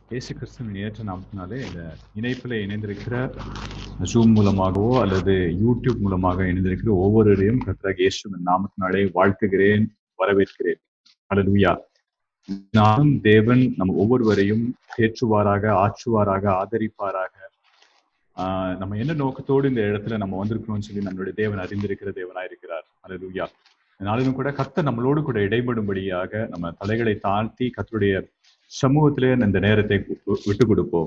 இயேசு கிறிஸ்துவின் ஏற்ற நாமத்தினாலே இந்த இணைப்பில் இணைந்திருக்கிற ஜூம் மூலமாகவோ அல்லது யூடியூப் மூலமாக இணைந்திருக்கிற ஒவ்வொருவரையும் கர்த்தராக இயேசுவின் நாமத்தினாலே வாழ்த்துகிறேன் வரவேற்கிறேன் அல்லேலூயா நானும் தேவன் நம்ம ஒவ்வொருவரையும் தேற்றுவாராக ஆற்றுவாராக ஆதரிப்பாராக ஆஹ் நம்ம என்ன நோக்கத்தோடு இந்த இடத்துல நம்ம வந்திருக்கிறோம்னு சொல்லி நம்மளுடைய தேவன் அறிந்திருக்கிற தேவனாயிருக்கிறார் அல்லேலூயா நாளிலும் கூட கர்த்தர் நம்மளோடு கூட இடைபடும்படியாக நம்ம தலைகளை தாழ்த்தி கர்த்தருடைய சமூகத்திலே இந்த நேரத்தை வி- விட்டு கொடுப்போம்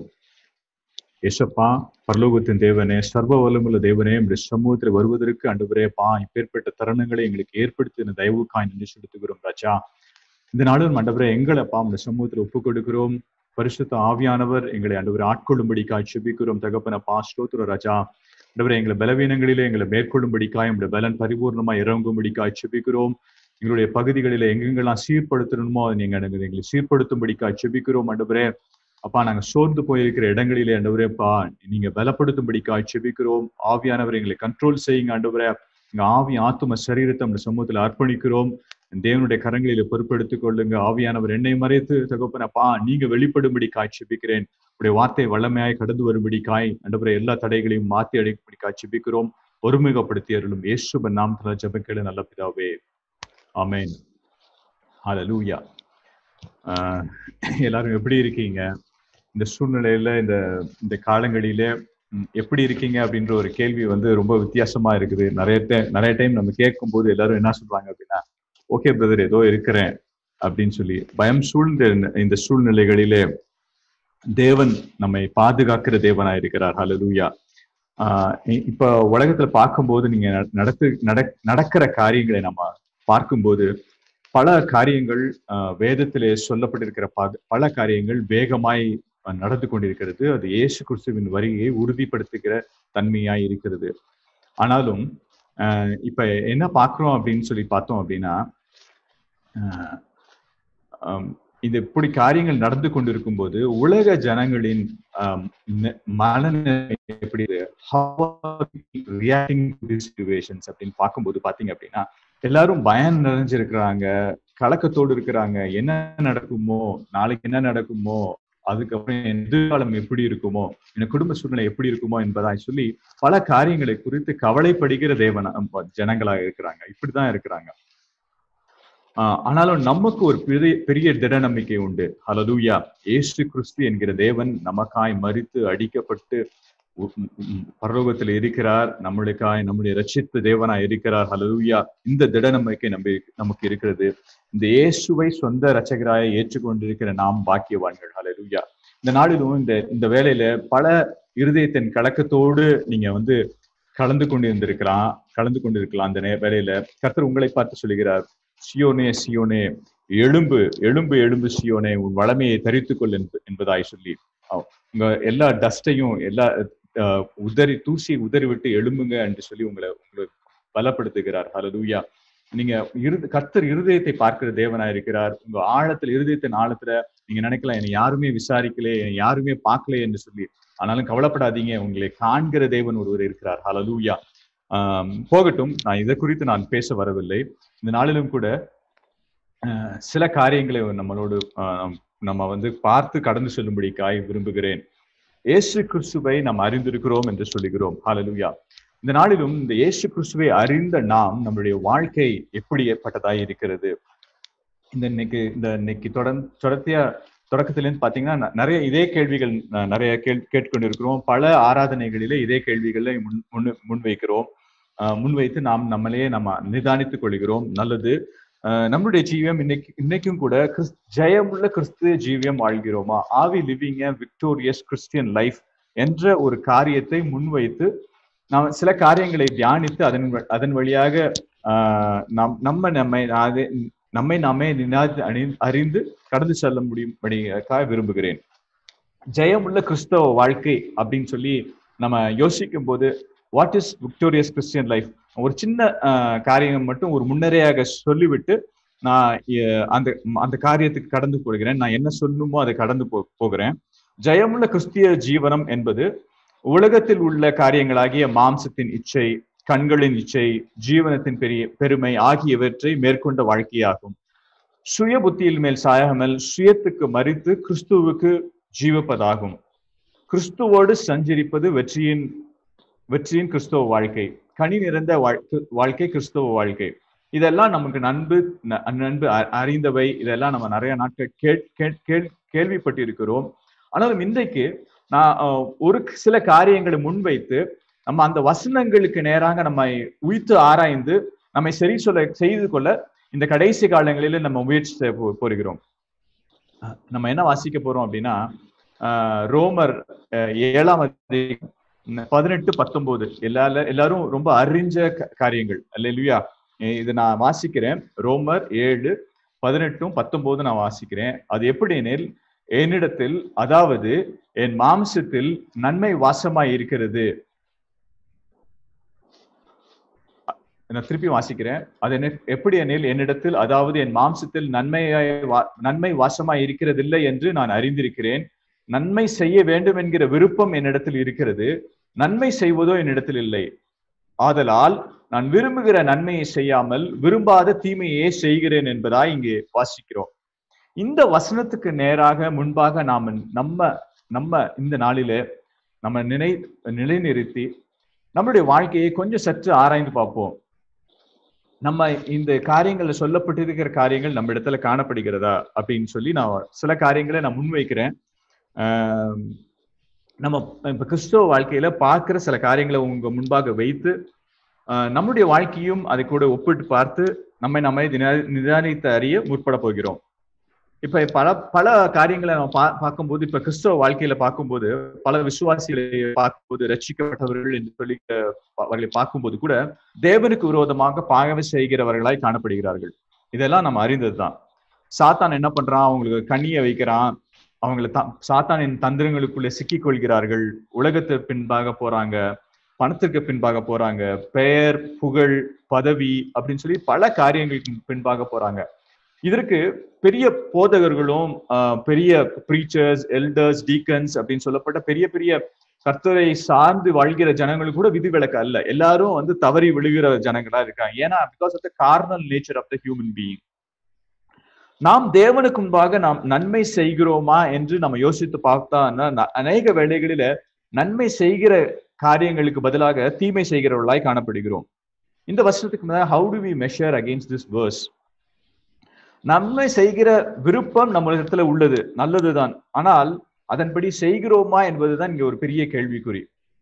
ஏசப்பா பரலோகத்தின் தேவனே சர்வ வல்லமுள்ள தேவனே உடைய சமூகத்தில் வருவதற்கு அண்டுவரே பா இப்பேற்பட்ட தருணங்களை எங்களுக்கு ஏற்படுத்தி இந்த தயவுக்காய் நன்றி செலுத்துகிறோம் ராஜா இந்த நாளும் ஆண்டவரே எங்களை பா உடைய சமூகத்தில் ஒப்புக் கொடுக்கிறோம் பரிசுத்த ஆவியானவர் எங்களை ஆண்டவரை ஆட்கொள்ளும்படிக்காய் செபிக்கிறோம் தகப்பனப்பா ஸ்தோத்திர ராஜா ஆண்டவரே எங்களை பலவீனங்களிலே எங்களை மேற்கொள்ளும்படிக்காய் உடைய பலன் பரிபூர்ணமாய் இறங்கும்படிக்காய் செபிக்கிறோம் எங்களுடைய பகுதிகளில எங்கெங்கெல்லாம் சீர்படுத்தணுமோ அதை நீங்க எனக்கு எங்களை சீர்படுத்தும்படிக்காய் செபிக்கிறோம் ஆண்டவரே அப்பா நாங்க சோர்ந்து போயிருக்கிற இடங்களிலே ஆண்டவரேப்பா நீங்க பலப்படுத்தும்படிக்காய் செபிக்கிறோம் ஆவியானவர் எங்களை கண்ட்ரோல் செய்யுங்க ஆண்டவரே எங்க ஆவி ஆத்தும சரீரத்தை நம்ம சமூகத்தில் அர்ப்பணிக்கிறோம் தேவனுடைய கரங்களில பொறுப்பெடுத்துக் கொள்ளுங்க ஆவியானவர் என்னை மறைத்து தகப்பனப்பா நீங்க வெளிப்படும்படி காய் செபிக்கிறேன் உடைய வார்த்தை வல்லமையாய் கடந்து வரும்படி காய் ஆண்டவரே எல்லா தடைகளையும் மாத்தி அடைக்கும்படி காய் செபிக்கிறோம் ஒருமுகப்படுத்தி அருளும் இயேசுபன் நாமத்துல ஜெபக்கேளு நல்ல பிதாவே ஆமென் ஹalleluya ஆஹ் எல்லாரும் எப்படி இருக்கீங்க இந்த சூழ்நிலையில இந்த இந்த காலங்களில ம், எப்படி இருக்கீங்க அப்படின்ற ஒரு கேள்வி வந்து ரொம்ப வித்தியாசமா இருக்குது நிறைய டைம் நிறைய டைம் நம்ம கேட்கும் போது எல்லாரும் என்ன சொல்றாங்க அப்படின்னா ஓகே பிரதர் ஏதோ இருக்கிறேன் அப்படின்னு சொல்லி பயம் சூழ்ந்த இந்த சூழ்நிலைகளிலே தேவன் நம்மை பாதுகாக்கிற தேவனா இருக்கிறார் ஹalleluya ஆஹ் இ- இப்ப உலகத்துல பார்க்கும்போது நீங்க நட- நடத்து நட- நடக்கிற காரியங்களை நம்ம பார்க்கும்போது பல காரியங்கள் ஆஹ் வேதத்திலே சொல்லப்பட்டிருக்கிற ப- பல காரியங்கள் வேகமாய் அஹ், நடந்து கொண்டிருக்கிறது அது இயேசு கிறிஸ்துவின் வருகையை உறுதிப்படுத்துகிற தன்மையாய் இருக்கிறது ஆனாலும் ஆஹ் இப்ப என்ன பார்க்கிறோம் அப்படின்னு சொல்லி பார்த்தோம் அப்படின்னா ஆஹ் ஆம், இது இப்படி காரியங்கள் நடந்து கொண்டிருக்கும் போது உலக ஜனங்களின் ஆம், நெ- மனநிலை எப்படி ரியாக்டிங் சிச்சுவேஷன்ஸ் அப்படின்னு பார்க்கும்போது பாத்தீங்க அப்படின்னா எல்லாரும் பயம் நிறைஞ்சிருக்கிறாங்க கலக்கத்தோடு இருக்கிறாங்க என்ன நடக்குமோ நாளைக்கு என்ன நடக்குமோ அதுக்கப்புறம் என் எதிர்காலம் எப்படி இருக்குமோ என் குடும்ப சூழ்நிலை எப்படி இருக்குமோ என்பதாய் சொல்லி பல காரியங்களை குறித்து கவலைப்படுகிற தேவன ஜனங்களாக இருக்கிறாங்க இப்படிதான் இருக்கிறாங்க ஆஹ் ஆனாலும் நமக்கு ஒரு பெரிய பெரிய திட நம்பிக்கை உண்டு ஹalleluya ஏசு கிறிஸ்து என்கிற தேவன் நமக்காய் மரித்து அடிக்கப்பட்டு உ- உம் உம் பரலோகத்தில் இருக்கிறார் நம்மளுக்காய் நம்முடைய ரட்சித்த தேவனாய் இருக்கிறார் ஹalleluya இந்த திட நம்பிக்கை நம்பி நமக்கு இருக்கிறது இந்த இயேசுவை சொந்த இரட்சகராய் ஏற்றுக்கொண்டிருக்கிற நாம் பாக்கியவான்கள் ஹalleluya இந்த நாளிலும் இந்த இந்த வேலையில பல இருதயத்தின் கலக்கத்தோடு நீங்க வந்து கலந்து கொண்டிருந்திருக்கலாம் கலந்து கொண்டிருக்கலாம் அந்த நே- வேலையில கர்த்தர் உங்களை பார்த்து சொல்லுகிறார் சியோனே சியோனே எழும்பு எழும்பு எழும்பு சியோனே உன் வளமையை தரித்துக்கொள் என்ப- என்பதாய் சொல்லி அஹ் உங்க எல்லா டஸ்டையும் எல்லா அஹ், உதறி தூசி உதறி விட்டு எழும்புங்க என்று சொல்லி உங்களை உங்களை பலப்படுத்துகிறார் ஹalleluya நீங்க இரு கர்த்தர் இருதயத்தை பார்க்கிற தேவனா இருக்கிறார் உங்க ஆழத்துல இருதயத்தின் ஆழத்துல நீங்க நினைக்கலாம் என்னை யாருமே விசாரிக்கல என்னை யாருமே பார்க்கல என்று சொல்லி ஆனாலும் கவலைப்படாதீங்க உங்களை காண்கிற தேவன் ஒருவர் இருக்கிறார் ஹalleluya ஆஹ் போகட்டும் நான் இதை குறித்து நான் பேச வரவில்லை இந்த நாளிலும் கூட ஆஹ் சில காரியங்களை நம்மளோடு ஆஹ் நம்ம வந்து பார்த்து கடந்து செல்லும்படிக்காய் விரும்புகிறேன் இயேசு கிறிஸ்துவை நாம் அறிந்திருக்கிறோம் என்று சொல்லுகிறோம் ஹalleluya இந்த நாளிலும் இந்த இயேசு கிறிஸ்துவை அறிந்த நாம் நம்மளுடைய வாழ்க்கை எப்படி ஏற்பட்டதாய் இருக்கிறது இந்த இன்னைக்கு இந்த இன்னைக்கு தொடர்ந்து தொடர்த்தியா தொடக்கத்திலேருந்து பாத்தீங்கன்னா ந- நிறைய இதே கேள்விகள் ந- நிறைய கேள் கேட்டுக்கொண்டிருக்கிறோம் பல ஆராதனைகளிலே இதே கேள்விகளை முன் முன் முன்வைக்கிறோம் ஆஹ் முன்வைத்து நாம் நம்மளையே நம்ம நிதானித்துக் கொள்கிறோம் நல்லது ஆஹ் நம்மளுடைய ஜீவியம் இன்னைக்கு இன்னைக்கும் கூட கிறிஸ் ஜெயமுள்ள கிறிஸ்துவ ஜீவியம் வாழ்கிறோமா ஆவி லிவிங் விக்டோரியஸ் கிறிஸ்டியன் லைஃப் என்ற ஒரு காரியத்தை முன்வைத்து நாம் சில காரியங்களை தியானித்து அதன் வ- அதன் வழியாக ஆஹ் நம் நம்ம நம்மை நாதே- நம்மை நாமே நினாது அணி- அறிந்து கடந்து செல்ல முடியும்படியாக விரும்புகிறேன் ஜெயமுள்ள கிறிஸ்தவ வாழ்க்கை அப்படின்னு சொல்லி நம்ம யோசிக்கும் போது what is victorious Christian life ஒரு சின்ன ஆஹ், காரியம் மட்டும் ஒரு முன்னரையாக சொல்லிவிட்டு நான் எ- அந்த அந்த காரியத்துக்கு கடந்து போகிறேன் நான் என்ன சொல்லணுமோ அதை கடந்து போ போகிறேன் ஜெயமுள்ள கிறிஸ்திய ஜீவனம் என்பது உலகத்தில் உள்ள காரியங்களாகிய மாம்சத்தின் இச்சை கண்களின் இச்சை ஜீவனத்தின் பெரிய பெருமை ஆகியவற்றை மேற்கொண்ட வாழ்க்கையாகும் சுய புத்தியில் மேல் சாயாமல் சுயத்துக்கு மறித்து கிறிஸ்துவுக்கு ஜீவிப்பதாகும் கிறிஸ்துவோடு சஞ்சரிப்பது வெற்றியின் வெற்றியின் கிறிஸ்தவ வாழ்க்கை கனி நிறைந்த வாழ்க்கை வாழ்க்கை கிறிஸ்தவ வாழ்க்கை இதெல்லாம் நமக்கு நண்பு ந- நண்பு அ- அறிந்தவை இதெல்லாம் நம்ம நிறைய நாட்கள் கேட் கேட் கேள்- கேள்விப்பட்டிருக்கிறோம் ஆனாலும் இன்றைக்கு நான் அஹ், ஒரு சில காரியங்களை முன்வைத்து நம்ம அந்த வசனங்களுக்கு நேராக நம்மை உய்த்து ஆராய்ந்து நம்மை சரி சொல்ல செய்து கொள்ள இந்த கடைசி காலங்களில நம்ம முயற்சி செய்ய போ- போகிறோம் அஹ், நம்ம என்ன வாசிக்க போறோம் அப்படின்னா அஹ், ரோமர் அஹ், ஏழாம் அதிகாரம் பதினெட்டு பத்தொன்பது எல்லா எல்லாரும் ரொம்ப அறிஞ்ச க- காரியங்கள் அல்லா இது நான் வாசிக்கிறேன் ரோமர் ஏழு பதினெட்டும் பத்தொன்பதும் நான் வாசிக்கிறேன் அது எப்படி எனில் என்னிடத்தில் அதாவது என் மாம்சத்தில் நன்மை வாசமாய் இருக்கிறது நான் திருப்பி வாசிக்கிறேன் அது என்ன எப்படி எனில் என்னிடத்தில் அதாவது என் மாம்சத்தில் நன்மையாய் வா- நன்மை வாசமாய் இருக்கிறதில்லை என்று நான் அறிந்திருக்கிறேன் நன்மை செய்ய வேண்டும் என்கிற விருப்பம் என்னிடத்தில் இருக்கிறது நன்மை செய்வதோ என்னிடத்தில் இல்லை ஆதலால் நான் விரும்புகிற நன்மையை செய்யாமல் விரும்பாத தீமையே செய்கிறேன் என்பதாய் இங்கே வாசிக்கிறோம் இந்த வசனத்துக்கு நேராக முன்பாக நாம நம்ம நம்ம இந்த நாளிலே நம்ம நினை நிலைநிறுத்தி நம்மளுடைய வாழ்க்கையை கொஞ்சம் சற்று ஆராய்ந்து பார்ப்போம் நம்ம இந்த காரியங்கள்ல சொல்லப்பட்டிருக்கிற காரியங்கள் நம்ம இடத்துல காணப்படுகிறதா அப்படின்னு சொல்லி நான் சில காரியங்களை நான் முன்வைக்கிறேன் ஆஹ் நம்ம இப்ப கிறிஸ்தவ வாழ்க்கையில பார்க்கிற சில காரியங்களை உங்க முன்பாக வைத்து ஆஹ் நம்முடைய வாழ்க்கையும் அதை கூட ஒப்பிட்டு பார்த்து நம்மை நம்மை நிதா- நிதானித்து அறிய முற்பட போகிறோம் இப்ப பல பல காரியங்களை நம்ம பா பார்க்கும்போது இப்ப கிறிஸ்தவ வாழ்க்கையில பார்க்கும்போது பல விசுவாசிகளை பார்க்கும்போது ரட்சிக்கப்பட்டவர்கள் என்று சொல்லி அஹ், அவர்களை பார்க்கும்போது கூட தேவனுக்கு விரோதமாக பாகவை செய்கிறவர்களாய் காணப்படுகிறார்கள் இதெல்லாம் நம்ம அறிந்ததுதான் சாத்தான் என்ன பண்றான் அவங்களுக்கு கண்ணியை வைக்கிறான் அவங்களை த சாத்தானின் தந்திரங்களுக்குள்ளே சிக்கிக் கொள்கிறார்கள் உலகத்தை பின்பாக போறாங்க பணத்திற்கு பின்பாக போறாங்க பெயர் புகழ் பதவி அப்படின்னு சொல்லி பல காரியங்களுக்கு பின்பாக போறாங்க இதற்கு பெரிய போதகர்களும் ஆஹ், பெரிய ப்ரீச்சர்ஸ் எல்டர்ஸ் டீக்கன்ஸ் அப்படின்னு சொல்லப்பட்ட பெரிய பெரிய கர்த்தரை சார்ந்து வாழ்கிற ஜனங்களுக்கு கூட விதிவிலக்கு அல்ல எல்லாரும் வந்து தவறி விழுகிற ஜனங்களா இருக்காங்க ஏன்னா because of the carnal nature of the human being நாம் தேவனுக்கு முன்பாக நாம் நன்மை செய்கிறோமா என்று நம்ம யோசித்து பார்த்தான்னா ந- அநேக வேளைகளில நன்மை செய்கிற காரியங்களுக்கு பதிலாக தீமை செய்கிறவர்களாய் காணப்படுகிறோம் இந்த வருஷத்துக்கு முன்னாடி how do we measure against this verse நன்மை செய்கிற விருப்பம் நம்ம இடத்துல உள்ளது நல்லதுதான் ஆனால் அதன்படி செய்கிறோமா என்பதுதான் இங்க ஒரு பெரிய கேள்விக்குறி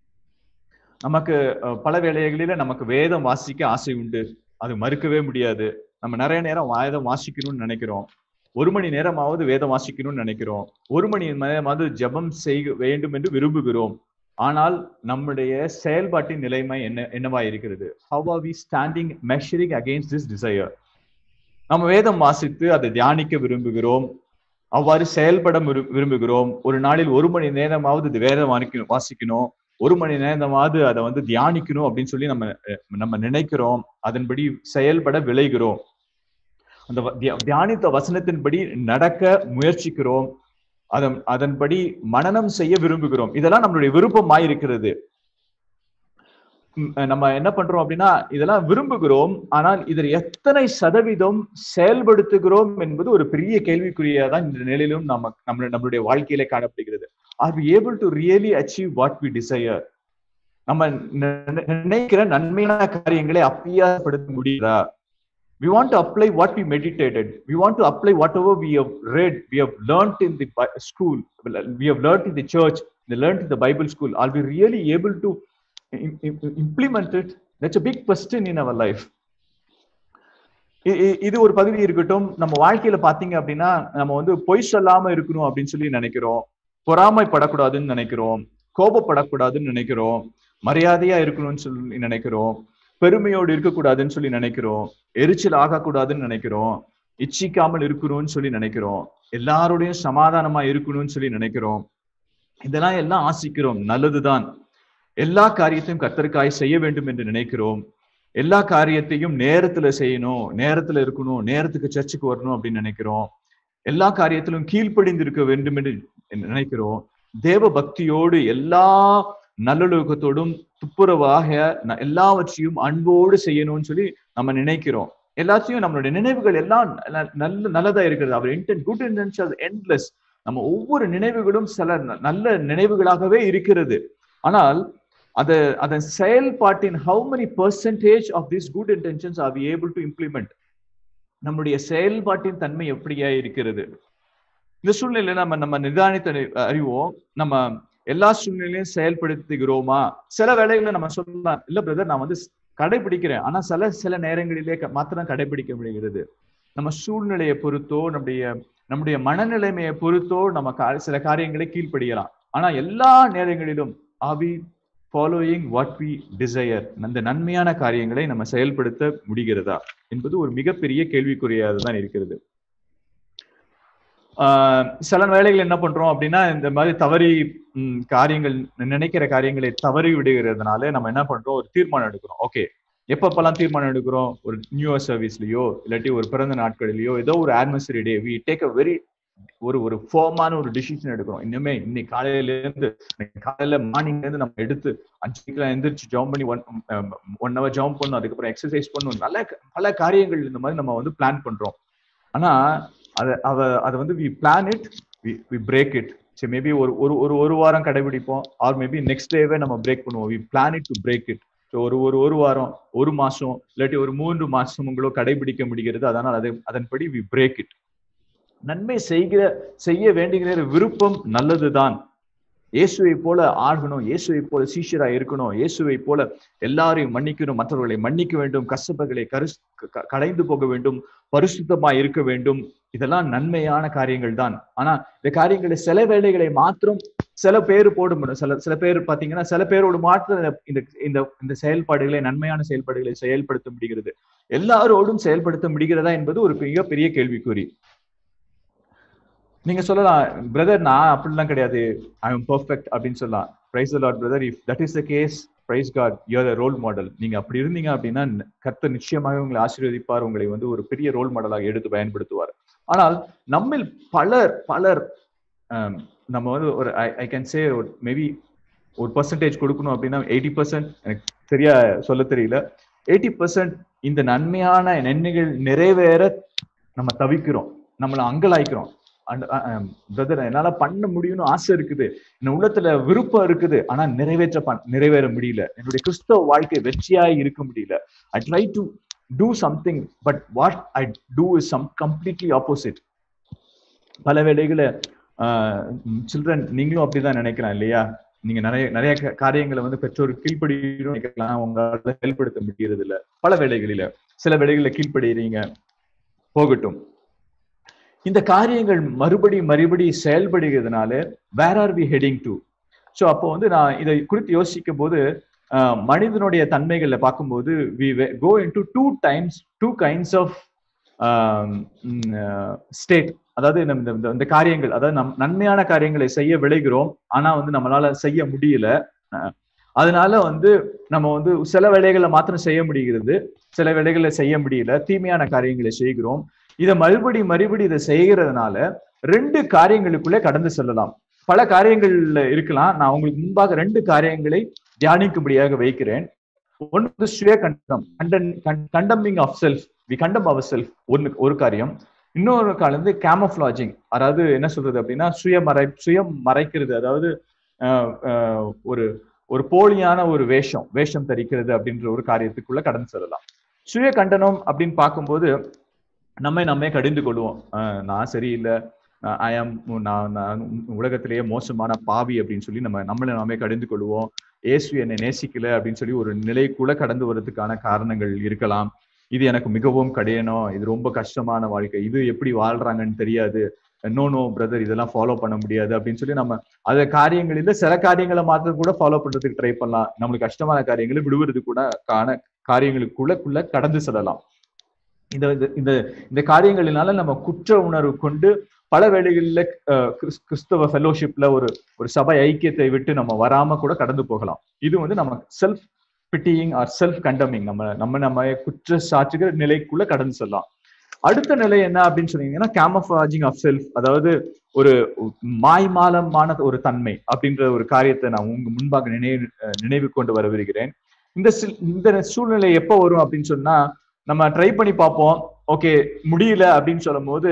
நமக்கு அஹ், பல வேளைகளில நமக்கு வேதம் வாசிக்க ஆசை உண்டு அது மறுக்கவே முடியாது நம்ம நிறைய நேரம் வேதம் வாசிக்கணும்னு நினைக்கிறோம் ஒரு மணி நேரமாவது வேதம் வாசிக்கணும்னு நினைக்கிறோம் ஒரு மணி நேரமாவது ஜெபம் செய்ய வேண்டும் என்று விரும்புகிறோம் ஆனால் நம்முடைய செயல்பாட்டின் நிலைமை என்ன என்னவா இருக்கிறது how are we standing measuring against this desire நம்ம வேதம் வாசித்து அதை தியானிக்க விரும்புகிறோம் அவ்வாறு செயல்பட விரு- விரும்புகிறோம் ஒரு நாளில் ஒரு மணி நேரமாவது இது வேதம் வாசிக்கணும் வாசிக்கணும் ஒரு மணி நேரமாவது அதை வந்து தியானிக்கணும் அப்படின்னு சொல்லி நம்ம அஹ், நம்ம நினைக்கிறோம் அதன்படி செயல்பட விளைகிறோம் அந்த வ- தியா- தியானித்த வசனத்தின்படி நடக்க முயற்சிக்கிறோம் அதன் அதன்படி மனனம் செய்ய விரும்புகிறோம் இதெல்லாம் நம்மளுடைய விருப்பமாய் இருக்கிறது ம், நம்ம என்ன பண்றோம் அப்படின்னா இதெல்லாம் விரும்புகிறோம் ஆனால் இதில் எத்தனை சதவீதம் செயல்படுத்துகிறோம் என்பது ஒரு பெரிய கேள்விக்குறியா தான் இந்த நிலையிலும் நம்ம நம்ம நம்மளுடைய வாழ்க்கையில காணப்படுகிறது are we able to really achieve what we desire நம்ம நினை- நினைக்கிற நன்மையான காரியங்களை அப்பியாசப்படுத்த முடியுதா we want to apply what we meditated we want to apply whatever we have read we have learnt in the Bi- school we have learnt in the church we learnt in the bible school are we really able to im- im- implement it that's a big question in our life இ- இ- இது ஒரு பகுதி இருக்கட்டும் நம்ம வாழ்க்கையில பாத்தீங்க அப்படின்னா நம்ம வந்து பொய் சொல்லாம இருக்கணும் அப்படின்னு சொல்லி நினைக்கிறோம் பொறாமைப்படக்கூடாதுன்னு நினைக்கிறோம் கோபப்படக்கூடாதுன்னு நினைக்கிறோம் மரியாதையா இருக்கணும்னு சொல்லி நினைக்கிறோம் பெருமையோடு இருக்கக்கூடாதுன்னு சொல்லி நினைக்கிறோம் எரிச்சல் ஆகக்கூடாதுன்னு நினைக்கிறோம் இச்சிக்காமல் இருக்கணும்னு சொல்லி நினைக்கிறோம் எல்லாரோடையும் சமாதானமா இருக்கணும்னு சொல்லி நினைக்கிறோம் இதெல்லாம் எல்லாம் ஆசிக்கிறோம் நல்லதுதான் எல்லா காரியத்தையும் கத்தருக்காய் செய்ய வேண்டும் என்று நினைக்கிறோம் எல்லா காரியத்தையும் நேரத்துல செய்யணும் நேரத்துல இருக்கணும் நேரத்துக்கு சர்ச்சுக்கு வரணும் அப்படின்னு நினைக்கிறோம் எல்லா காரியத்திலும் கீழ்ப்படிந்து இருக்க வேண்டும் என்று நினைக்கிறோம் தேவ பக்தியோடு எல்லா நல்லொழுக்கத்தோடும் துப்புரவாக ந- எல்லாவற்றையும் அன்போடு செய்யணும்னு சொல்லி நம்ம நினைக்கிறோம் எல்லாத்தையும் நம்மளுடைய நினைவுகள் எல்லாம் ந- நல்ல நல்லதா இருக்கிறது அவர் இன்டென்ட் குட் இன்டென்ஷன் எண்ட்லெஸ் நம்ம ஒவ்வொரு நினைவுகளும் சில ந- நல்ல நினைவுகளாகவே இருக்கிறது ஆனால் அத அதன் செயல்பாட்டின் how many percentage of this good intentions are we able to implement நம்முடைய செயல்பாட்டின் தன்மை எப்படியா இருக்கிறது இந்த சூழ்நிலையில நம்ம நம்ம நிதானித்து அறி- அறிவோம் நம்ம எல்லா சூழ்நிலையும் செயல்படுத்துகிறோமா சில வேளைகள்ல நம்ம சொல்லலாம் இல்ல பிரதர் நான் வந்து கடைபிடிக்கிறேன் ஆனா சில சில நேரங்களிலே க- மாத்திரம் கடைபிடிக்க முடிகிறது நம்ம சூழ்நிலையை பொறுத்தோ நம்முடைய நம்முடைய மனநிலைமையை பொறுத்தோ நம்ம கா- சில காரியங்களை கீழ்ப்படியலாம் ஆனா எல்லா நேரங்களிலும் ஆவி ஃபாலோயிங் வாட் வி டிசையர் அந்த நன்மையான காரியங்களை நம்ம செயல்படுத்த முடிகிறதா என்பது ஒரு மிகப்பெரிய கேள்விக்குறியாக தான் இருக்கிறது ஆஹ் சில வேளைகள் என்ன பண்றோம் அப்படின்னா இந்த மாதிரி தவறி ம், காரியங்கள் நினைக்கிற காரியங்களை தவறி விடுகிறதுனால நம்ம என்ன பண்றோம் ஒரு தீர்மானம் எடுக்கிறோம் ஓகே எப்பப்பெல்லாம் தீர்மானம் எடுக்கிறோம் ஒரு நியூ இயர் சர்வீஸ்லயோ இல்லாட்டி ஒரு பிறந்த நாட்களிலேயோ ஏதோ ஒரு atmosphere day we take a very ஒரு ஒரு ஃபார்மான ஒரு டிசிஷன் எடுக்கிறோம் இன்னுமே இன்னைக்கு காலையில இருந்து இன்னைக்கு காலையில மார்னிங்ல இருந்து நம்ம எடுத்து அஞ்சுக்கெல்லாம் எந்திரிச்சு ஜம்ப் பண்ணி ஒன் ஒன் ஹவர் ஜம்ப் பண்ணணும் அதுக்கப்புறம் எக்ஸசைஸ் பண்ணணும் நல்ல பல காரியங்கள் இந்த மாதிரி நம்ம வந்து பிளான் பண்றோம் ஆனா அத அவ அதை வந்து we plan it we break it சரி மேபி ஒரு ஒரு ஒரு ஒரு வாரம் கடைபிடிப்போம் ஆர் மேபி நெக்ஸ்ட் டேவே நம்ம பிரேக் பண்ணுவோம் we plan it to break it so ஒரு ஒரு ஒரு வாரம் ஒரு மாசம் இல்லாட்டி ஒரு மூன்று மாசங்களோ கடைபிடிக்க முடிகிறது அதனால் அதை அதன்படி வி பிரேக் இட் நன்மை செய்கிற செய்ய வேண்டுகிற விருப்பம் நல்லதுதான் இயேசுவை போல ஆகணும் இயேசுவை போல சீஷரா இருக்கணும் இயேசுவை போல எல்லாரையும் மன்னிக்கணும் மற்றவர்களை மன்னிக்க வேண்டும் கசப்புகளை கரு க- கடைந்து போக வேண்டும் பரிசுத்தமா இருக்க வேண்டும் இதெல்லாம் நன்மையான காரியங்கள் தான் ஆனா இந்த காரியங்களை சில வேலைகளை மாத்திரம் சில பேர் போட முடியும் சில சில பேர் பாத்தீங்கன்னா சில பேரோட மாத்திரம் இந்த இந்த இந்த செயல்பாடுகளை நன்மையான செயல்பாடுகளை செயல்படுத்த முடிகிறது எல்லாரோடும் செயல்படுத்த முடிகிறதா என்பது ஒரு மிகப்பெரிய கேள்விக்குறி நீங்க சொல்லலாம் பிரதர் நான் அப்படிலாம் கிடையாது ஐ எம் பர்ஃபெக்ட் அப்படின்னு சொல்லலாம் praise Lord brother if that is the case praise God your role model நீங்க அப்படி இருந்தீங்க அப்படின்னா கர்த்தர் நிச்சயமாக உங்களை ஆசீர்வதிப்பார் உங்களை வந்து ஒரு பெரிய ரோல் மாடலாக எடுத்து பயன்படுத்துவார் ஆனால் நம்மில் பலர் பலர் ஆம், நம்ம வந்து ஒரு ஐ கேன் சே ஒரு மேபி ஒரு பர்சன்டேஜ் கொடுக்கணும் அப்படின்னா எயிட்டி பர்சன்ட் எனக்கு சரியா சொல்ல தெரியல எயிட்டி பர்சன்ட் இந்த நன்மையான நன்மைகள் நிறைவேற நம்ம தவிக்கிறோம் நம்மளை அங்கலாய்க்கிறோம் பிரதர் என்னால பண்ண முடியும்னு ஆசை இருக்குது என் உள்ளத்துல விருப்பம் இருக்குது ஆனா நிறைவேற்ற பண்- நிறைவேற முடியல என்னுடைய கிறிஸ்தவ வாழ்க்கை வெற்றியாய் இருக்க முடியல I try to do something but what I do is some completely opposite பல வேளைகளை சில்ட்ரன் நீங்களும் அப்படிதான் நினைக்கலாம் இல்லையா நீங்க நிறைய நிறைய கா- காரியங்களை வந்து பெற்றோர் கீழ்ப்படியும் நினைக்கலாம் உங்களால செயல்படுத்த முடியறது இல்ல பல வேளைகளில சில வேளைகளில கீழ்ப்படுகிறீங்க போகட்டும் இந்த காரியங்கள் மறுபடி மறுபடி செயல்படுகிறதுனால where are we heading to so அப்போ வந்து நான் இதை குறித்து யோசிக்கும் போது அஹ், மனிதனுடைய தன்மைகளை பார்க்கும்போது we go into two times two kinds of state அதாவது நம்ம இந்த- இந்த- இந்த காரியங்கள் அதாவது நம் நன்மையான காரியங்களை செய்ய விளைகிறோம் ஆனா வந்து நம்மளால செய்ய முடியல அஹ், அதனால வந்து நம்ம வந்து சில வேலைகளை மாத்திரம் செய்ய முடிகிறது சில வேலைகளை செய்ய முடியல தீமையான காரியங்களை செய்கிறோம் இதை மறுபடி மறுபடி இதை செய்கிறதுனால ரெண்டு காரியங்களுக்குள்ளே கடந்து செல்லலாம் பல காரியங்கள்ல இருக்கலாம் நான் உங்களுக்கு முன்பாக ரெண்டு காரியங்களை தியானிக்கும்படியாக வைக்கிறேன் ஒன்று வந்து சுய கண்டம் கண்டன் கண்டமிங் ஆஃப் செல்ஃப் வி கண்டம் அவர் செல்ஃப் ஒன்னு ஒரு காரியம் இன்னொரு காலம் வந்து கேமஃபிளாஜிங் அதாவது என்ன சொல்றது அப்படின்னா சுய மறை சுயம் மறைக்கிறது அதாவது ஆஹ், ஆஹ், ஒரு ஒரு போலியான ஒரு வேஷம் வேஷம் தரிக்கிறது அப்படின்ற ஒரு காரியத்துக்குள்ள கடந்து செல்லலாம் சுய கண்டனம் அப்படின்னு பார்க்கும்போது நம்மை நம்மே கடிந்து கொள்வோம் ஆஹ், நான் சரியில்லை ஐ ஆம் நான் நான் உலகத்திலேயே மோசமான பாவி அப்படின்னு சொல்லி நம்ம நம்மளை நாமே கடிந்து கொள்வோம் இயேசு என்னை நேசிக்கல அப்படின்னு சொல்லி ஒரு நிலைக்குள்ள கடந்து வர்றதுக்கான காரணங்கள் இருக்கலாம் இது எனக்கு மிகவும் கடினம் இது ரொம்ப கஷ்டமான வாழ்க்கை இது எப்படி வாழ்றாங்கன்னு தெரியாது நோ நோ பிரதர் இதெல்லாம் ஃபாலோ பண்ண முடியாது அப்படின்னு சொல்லி நம்ம அந்த காரியங்களில சில காரியங்களை மாத்திரம் கூட ஃபாலோ பண்றதுக்கு ட்ரை பண்ணலாம் நம்மளுக்கு கஷ்டமான காரியங்களை விடுவது கூட காண காரியங்களுக்குள்ளக்குள்ள கடந்து செல்லலாம் இந்த இந்த- இந்த இந்த காரியங்களினால நம்ம குற்ற உணர்வு கொண்டு பல வேளைகளில் கிறிஸ்தவ ஃபெலோஷிப்ல ஒரு ஒரு சபை ஐக்கியத்தை விட்டு நம்ம வராம கூட கடந்து போகலாம் இது வந்து நம்ம self pitying or self condemning நம்ம நம்ம நம்ம குற்ற சாட்சிகிற நிலைக்குள்ள கடந்து செல்லலாம் அடுத்த நிலை என்ன அப்படின்னு சொன்னீங்கன்னா கேமஃபாஜிங் ஆஃப் செல்ஃப் அதாவது ஒரு மாய்மாலமான ஒரு தன்மை அப்படின்ற ஒரு காரியத்தை நான் உங்க முன்பாக நினைவு அஹ் நினைவு கொண்டு வர விருக்கிறேன் இந்த சில்- இந்த சூழ்நிலை எப்போ வரும் அப்படின்னு சொன்னா நம்ம ட்ரை பண்ணி பார்ப்போம் ஓகே முடியல அப்படின்னு சொல்லும் போது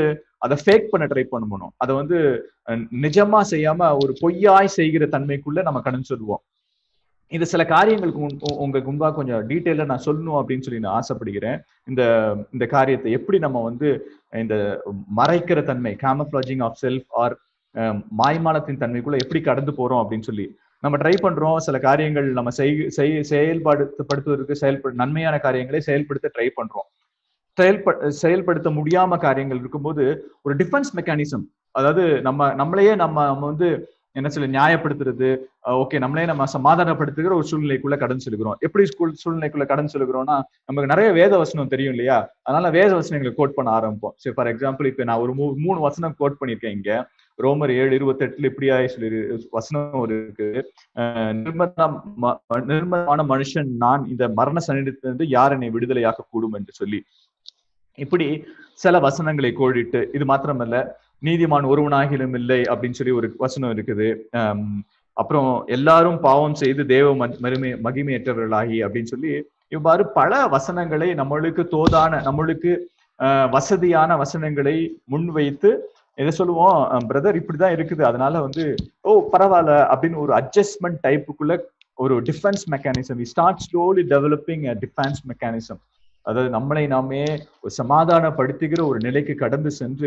அதை ஃபேக் பண்ண ட்ரை பண்ணணும் அதை வந்து அஹ், நிஜமா செய்யாம ஒரு பொய்யாய் செய்கிற தன்மைக்குள்ள நம்ம கடந்து சொல்லுவோம் இது சில காரியங்களுக்கு உங்க- உ- உங்களுக்கு முன்பா கொஞ்சம் டீட்டெயிலா நான் சொல்லணும் அப்படின்னு சொல்லி நான் ஆசைப்படுகிறேன் இந்த இந்த காரியத்தை எப்படி நம்ம வந்து இந்த மறைக்கிற தன்மை கேமஃபிளாஜிங் ஆஃப் செல்ஃப் ஆர் மாய்மாலத்தின் தன்மைக்குள்ள எப்படி கடந்து போறோம் அப்படின்னு சொல்லி நம்ம ட்ரை பண்றோம் சில காரியங்கள் நம்ம செய் செய்- செயல்படுத்தப்படுத்துவதற்கு செயல்படு நன்மையான காரியங்களை செயல்படுத்த ட்ரை பண்றோம் செயல்ப செயல்படுத்த முடியாம காரியங்கள் இருக்கும்போது ஒரு டிஃபென்ஸ் மெக்கானிசம் அதாவது நம்ம நம்மளையே நம்ம நம்ம வந்து என்ன சொல்ல நியாயப்படுத்துறது ஓகே நம்மளே நம்ம சமாதானப்படுத்துகிற ஒரு சூழ்நிலைக்குள்ள கடந்து செல்கிறோம் எப்படி ஸ்கூல் சூழ்நிலைக்குள்ள கடந்து செல்கிறோம்னா நமக்கு நிறைய வேத வசனம் தெரியும் இல்லையா அதனால வேத வசனங்களை கோட் பண்ண ஆரம்பிப்போம் சரி ஃபார் எக்ஸாம்பிள் இப்ப நான் ஒரு மூ- மூணு வசனம் கோட் பண்ணியிருக்கேன் இங்க ரோமர் ஏழு இருபத்தெட்டுல இப்படியா சொல்லி வசனம் ஒரு இருக்கு அஹ் நிர்மதம் ம- நிர்மதமான மனுஷன் நான் இந்த மரண சனிடத்திலிருந்து யார் என்னை விடுதலையாக்க கூடும் என்று சொல்லி இப்படி சில வசனங்களை கோடிட்டு இது மாத்திரமல்ல நீதிமான் ஒருவனாகிலும் இல்லை அப்படின்னு சொல்லி ஒரு வசனம் இருக்குது ஆம், அப்புறம் எல்லாரும் பாவம் செய்து தேவ ம- மகிமை மகிமையற்றவர்களாகி அப்படின்னு சொல்லி இவ்வாறு பல வசனங்களை நம்மளுக்கு தோதான நம்மளுக்கு ஆஹ், வசதியான வசனங்களை முன்வைத்து எதை சொல்லுவோம் பிரதர் இப்படிதான் இருக்குது அதனால வந்து ஓ பரவாயில்ல அப்படின்னு ஒரு அட்ஜஸ்ட்மெண்ட் டைப்புக்குள்ள ஒரு defence mechanism we start slowly developing defence mechanism அதாவது நம்மளை நாமே ஒரு சமாதானப்படுத்துகிற ஒரு நிலைக்கு கடந்து சென்று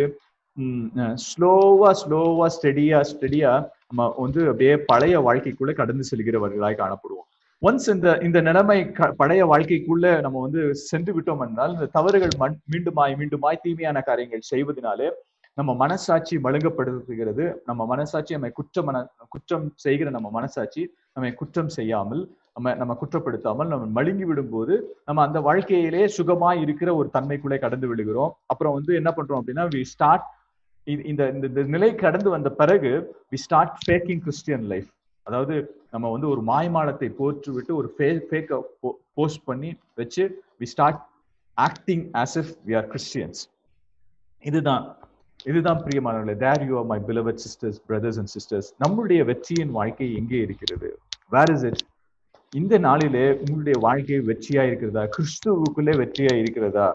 ஸ்லோவா ஸ்லோவா ஸ்டெடியா ஸ்டெடியா நம்ம வந்து அப்படியே பழைய வாழ்க்கைக்குள்ள கடந்து செல்கிறவர்களாய் காணப்படுவோம் ஒன்ஸ் இந்த இந்த நிலைமை க- பழைய வாழ்க்கைக்குள்ள நம்ம வந்து சென்று விட்டோம் என்றால் இந்த தவறுகள் மண்- மீண்டுமாய் மீண்டுமாய் தீமையான காரியங்கள் செய்வதனாலே நம்ம மனசாட்சி மழுங்கப்படுத்துகிறது நம்ம மனசாட்சி நம்மை குற்றம் மன குற்றம் செய்கிற நம்ம மனசாட்சி நம்மை குற்றம் செய்யாமல் நம்ம நம்ம குற்றப்படுத்தாமல் நம்ம மழுங்கி விடும்போது நம்ம அந்த வாழ்க்கையிலே சுகமாய் இருக்கிற ஒரு தன்மைக்குள்ளே கடந்து விடுகிறோம் அப்புறம் வந்து என்ன பண்றோம் அப்படின்னா வி ஸ்டார்ட் இந்த இந்த இந்த நிலை கடந்து வந்த பிறகு we start faking Christian life அதாவது நம்ம வந்து ஒரு மாய்மாலத்தை போற்று விட்டு ஒரு ஃபேக் போஸ்ட் பண்ணி வச்சு we start acting as if we are Christians இதுதான் இதுதான் பிரியமானவர்களே there you are my beloved sisters brothers and sisters நம்மளுடைய வெற்றியின் வாழ்க்கை எங்கே இருக்கிறது வேர் இஸ் இட் இந்த நாளிலே உங்களுடைய வாழ்க்கை வெற்றியா இருக்கிறதா கிறிஸ்துவுக்குள்ளே வெற்றியா இருக்கிறதா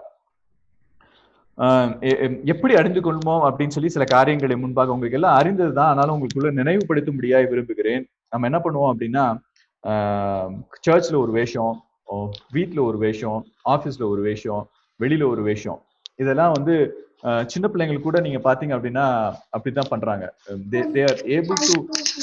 ஆஹ் எ- எ- எப்படி அறிந்து கொள்வோம் அப்படின்னு சொல்லி சில காரியங்களை முன்பாக உங்களுக்கு எல்லாம் அறிந்தது தான் ஆனாலும் உங்களுக்குள்ள நினைவுபடுத்த முடியாது விரும்புகிறேன் நம்ம என்ன பண்ணுவோம் அப்படின்னா சர்ச்ல ஒரு வேஷம் வீட்ல ஒரு வேஷம் ஆபீஸ்ல ஒரு வேஷம் வெளியில ஒரு வேஷம் இதெல்லாம் வந்து ஆஹ் சின்ன பிள்ளைங்களுக்கு கூட நீங்க பாத்தீங்க அப்படின்னா அப்படித்தான் பண்றாங்க they are able to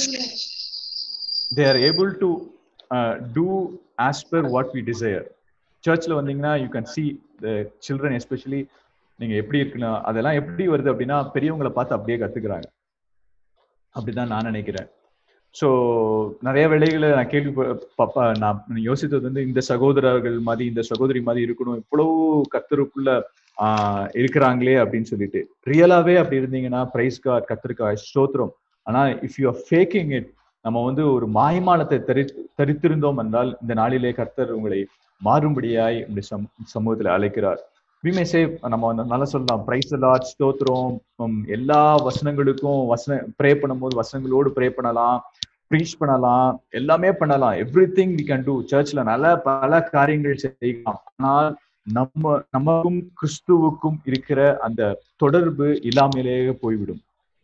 they are able to do as per what we desire சர்ச்ல வந்தீங்கன்னா you can see the children especially நீங்க எப்படி இருக்கணும் அதெல்லாம் எப்படி வருது அப்படின்னா பெரியவங்களை பார்த்து அப்படியே கத்துக்கிறாங்க அப்படிதான் நான் நினைக்கிறேன் ஸோ நிறைய வேலைகளை நான் கேள்வி பாப்பா நான் யோசித்தது வந்து இந்த சகோதரர்கள் மாதிரி இந்த சகோதரி மாதிரி இருக்கணும் இவ்வளவு கத்தருக்குள்ள ஆஹ் இருக்கிறாங்களே அப்படின்னு சொல்லிட்டு ரியலாவே அப்படி இருந்தீங்கன்னா பிரைஸ் கார்டு கத்திருக்கா ஸ்தோத்திரம் ஆனா if you are faking it நம்ம வந்து ஒரு மாய்மாலத்தை தரி தரித்திருந்தோம் என்றால் இந்த நாளிலே கர்த்தர் உங்களை மாறும்படியாய் இந்த சம் சமூகத்தில் அழைக்கிறார் விமே சே நம்ம வந்து நல்லா சொல்லலாம் பிரைஸ் லாட் ஸ்தோத்திரம் உம், எல்லா வசனங்களுக்கும் வசன ப்ரே பண்ணும்போது வசனங்களோடு ப்ரே பண்ணலாம் ப்ரீச் பண்ணலாம் எல்லாமே பண்ணலாம் everything we can do சர்ச்ல நல்ல பல காரியங்கள் செய்யலாம் ஆனால் நம்ம நமக்கும் கிறிஸ்துவுக்கும் இருக்கிற அந்த தொடர்பு இல்லாமலேயே போய்விடும்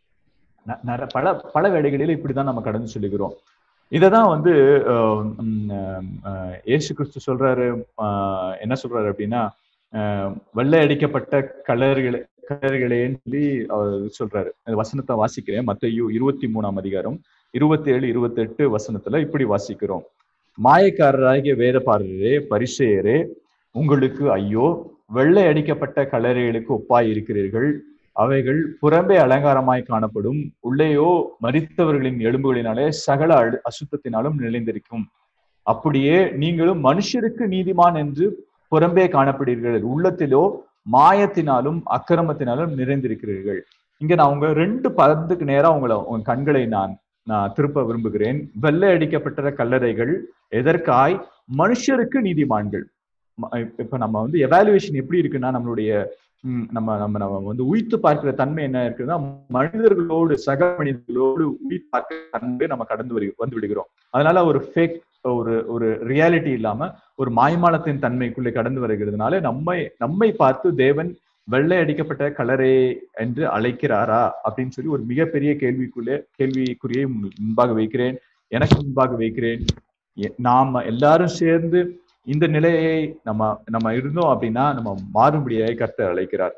ந- நர- பல பல வேலைகளில் இப்படிதான் நம்ம கடந்து சொல்லுகிறோம் இததான் வந்து ஆஹ் உம் ஆஹ் இயேசு கிறிஸ்து சொல்றாரு ஆஹ் என்ன சொல்றாரு அப்படின்னா ஆஹ் வெள்ளை அடிக்கப்பட்ட கலர்களே கலர்களேன்னு சொல்லி அவர் சொல்றாரு அந்த வசனத்தை வாசிக்கிறேன் மத்தையு இருபத்தி மூணாம் அதிகாரம் இருபத்தி ஏழு இருபத்தி எட்டு வசனத்துல இப்படி வாசிக்கிறோம் மாயக்காரராகிய வேதபாரரே பரிசேயரே உங்களுக்கு ஐயோ வெள்ளை அடிக்கப்பட்ட கலரைகளுக்கு ஒப்பாய் இருக்கிறீர்கள் அவைகள் புறம்பே அலங்காரமாய் காணப்படும் உள்ளேயோ மரித்தவர்களின் எலும்புகளினாலே சகல அழு- அசுத்தத்தினாலும் நிறைந்திருக்கும் அப்படியே நீங்களும் மனுஷருக்கு நீதிமான் என்று புறம்பே காணப்படுகிறீர்கள் உள்ளத்திலோ மாயத்தினாலும் அக்கிரமத்தினாலும் நிறைந்திருக்கிறீர்கள் இங்க நான் உங்க ரெண்டு பதத்துக்கு நேரா உங்களை உங்க கண்களை நான் நான் திருப்ப விரும்புகிறேன் வெள்ளை அடிக்கப்பட்ட கல்லறைகள் எதற்காய் மனுஷருக்கு நீதிமான்கள் ம- இப்ப நம்ம வந்து எவாலுவேஷன் எப்படி இருக்குன்னா நம்மளுடைய ம், நம்ம நம்ம நம்ம வந்து உயித்து பார்க்கிற தன்மை என்ன இருக்குன்னா மனிதர்களோடு சக மனிதர்களோடு உயிர் பார்க்கிற தன்மை நம்ம கடந்து வரு வந்து விடுகிறோம் அதனால ஒரு ஃபேக் ஒரு ஒரு ரியாலிட்டி இல்லாம ஒரு மாய்மாலத்தின் தன்மைக்குள்ளே கடந்து வருகிறதுனால நம்மை நம்மை பார்த்து தேவன் வெள்ளை அடிக்கப்பட்ட கலரே என்று அழைக்கிறாரா அப்படின்னு சொல்லி ஒரு மிகப்பெரிய கேள்விக்குள்ளே கேள்விக்குறியை முன்பாக வைக்கிறேன் எனக்கு முன்பாக வைக்கிறேன் நாம எல்லாரும் சேர்ந்து இந்த நிலையை நம்ம நம்ம இருந்தோம் அப்படின்னா நம்ம மாறுபடியாய் கர்த்தர் அழைக்கிறார்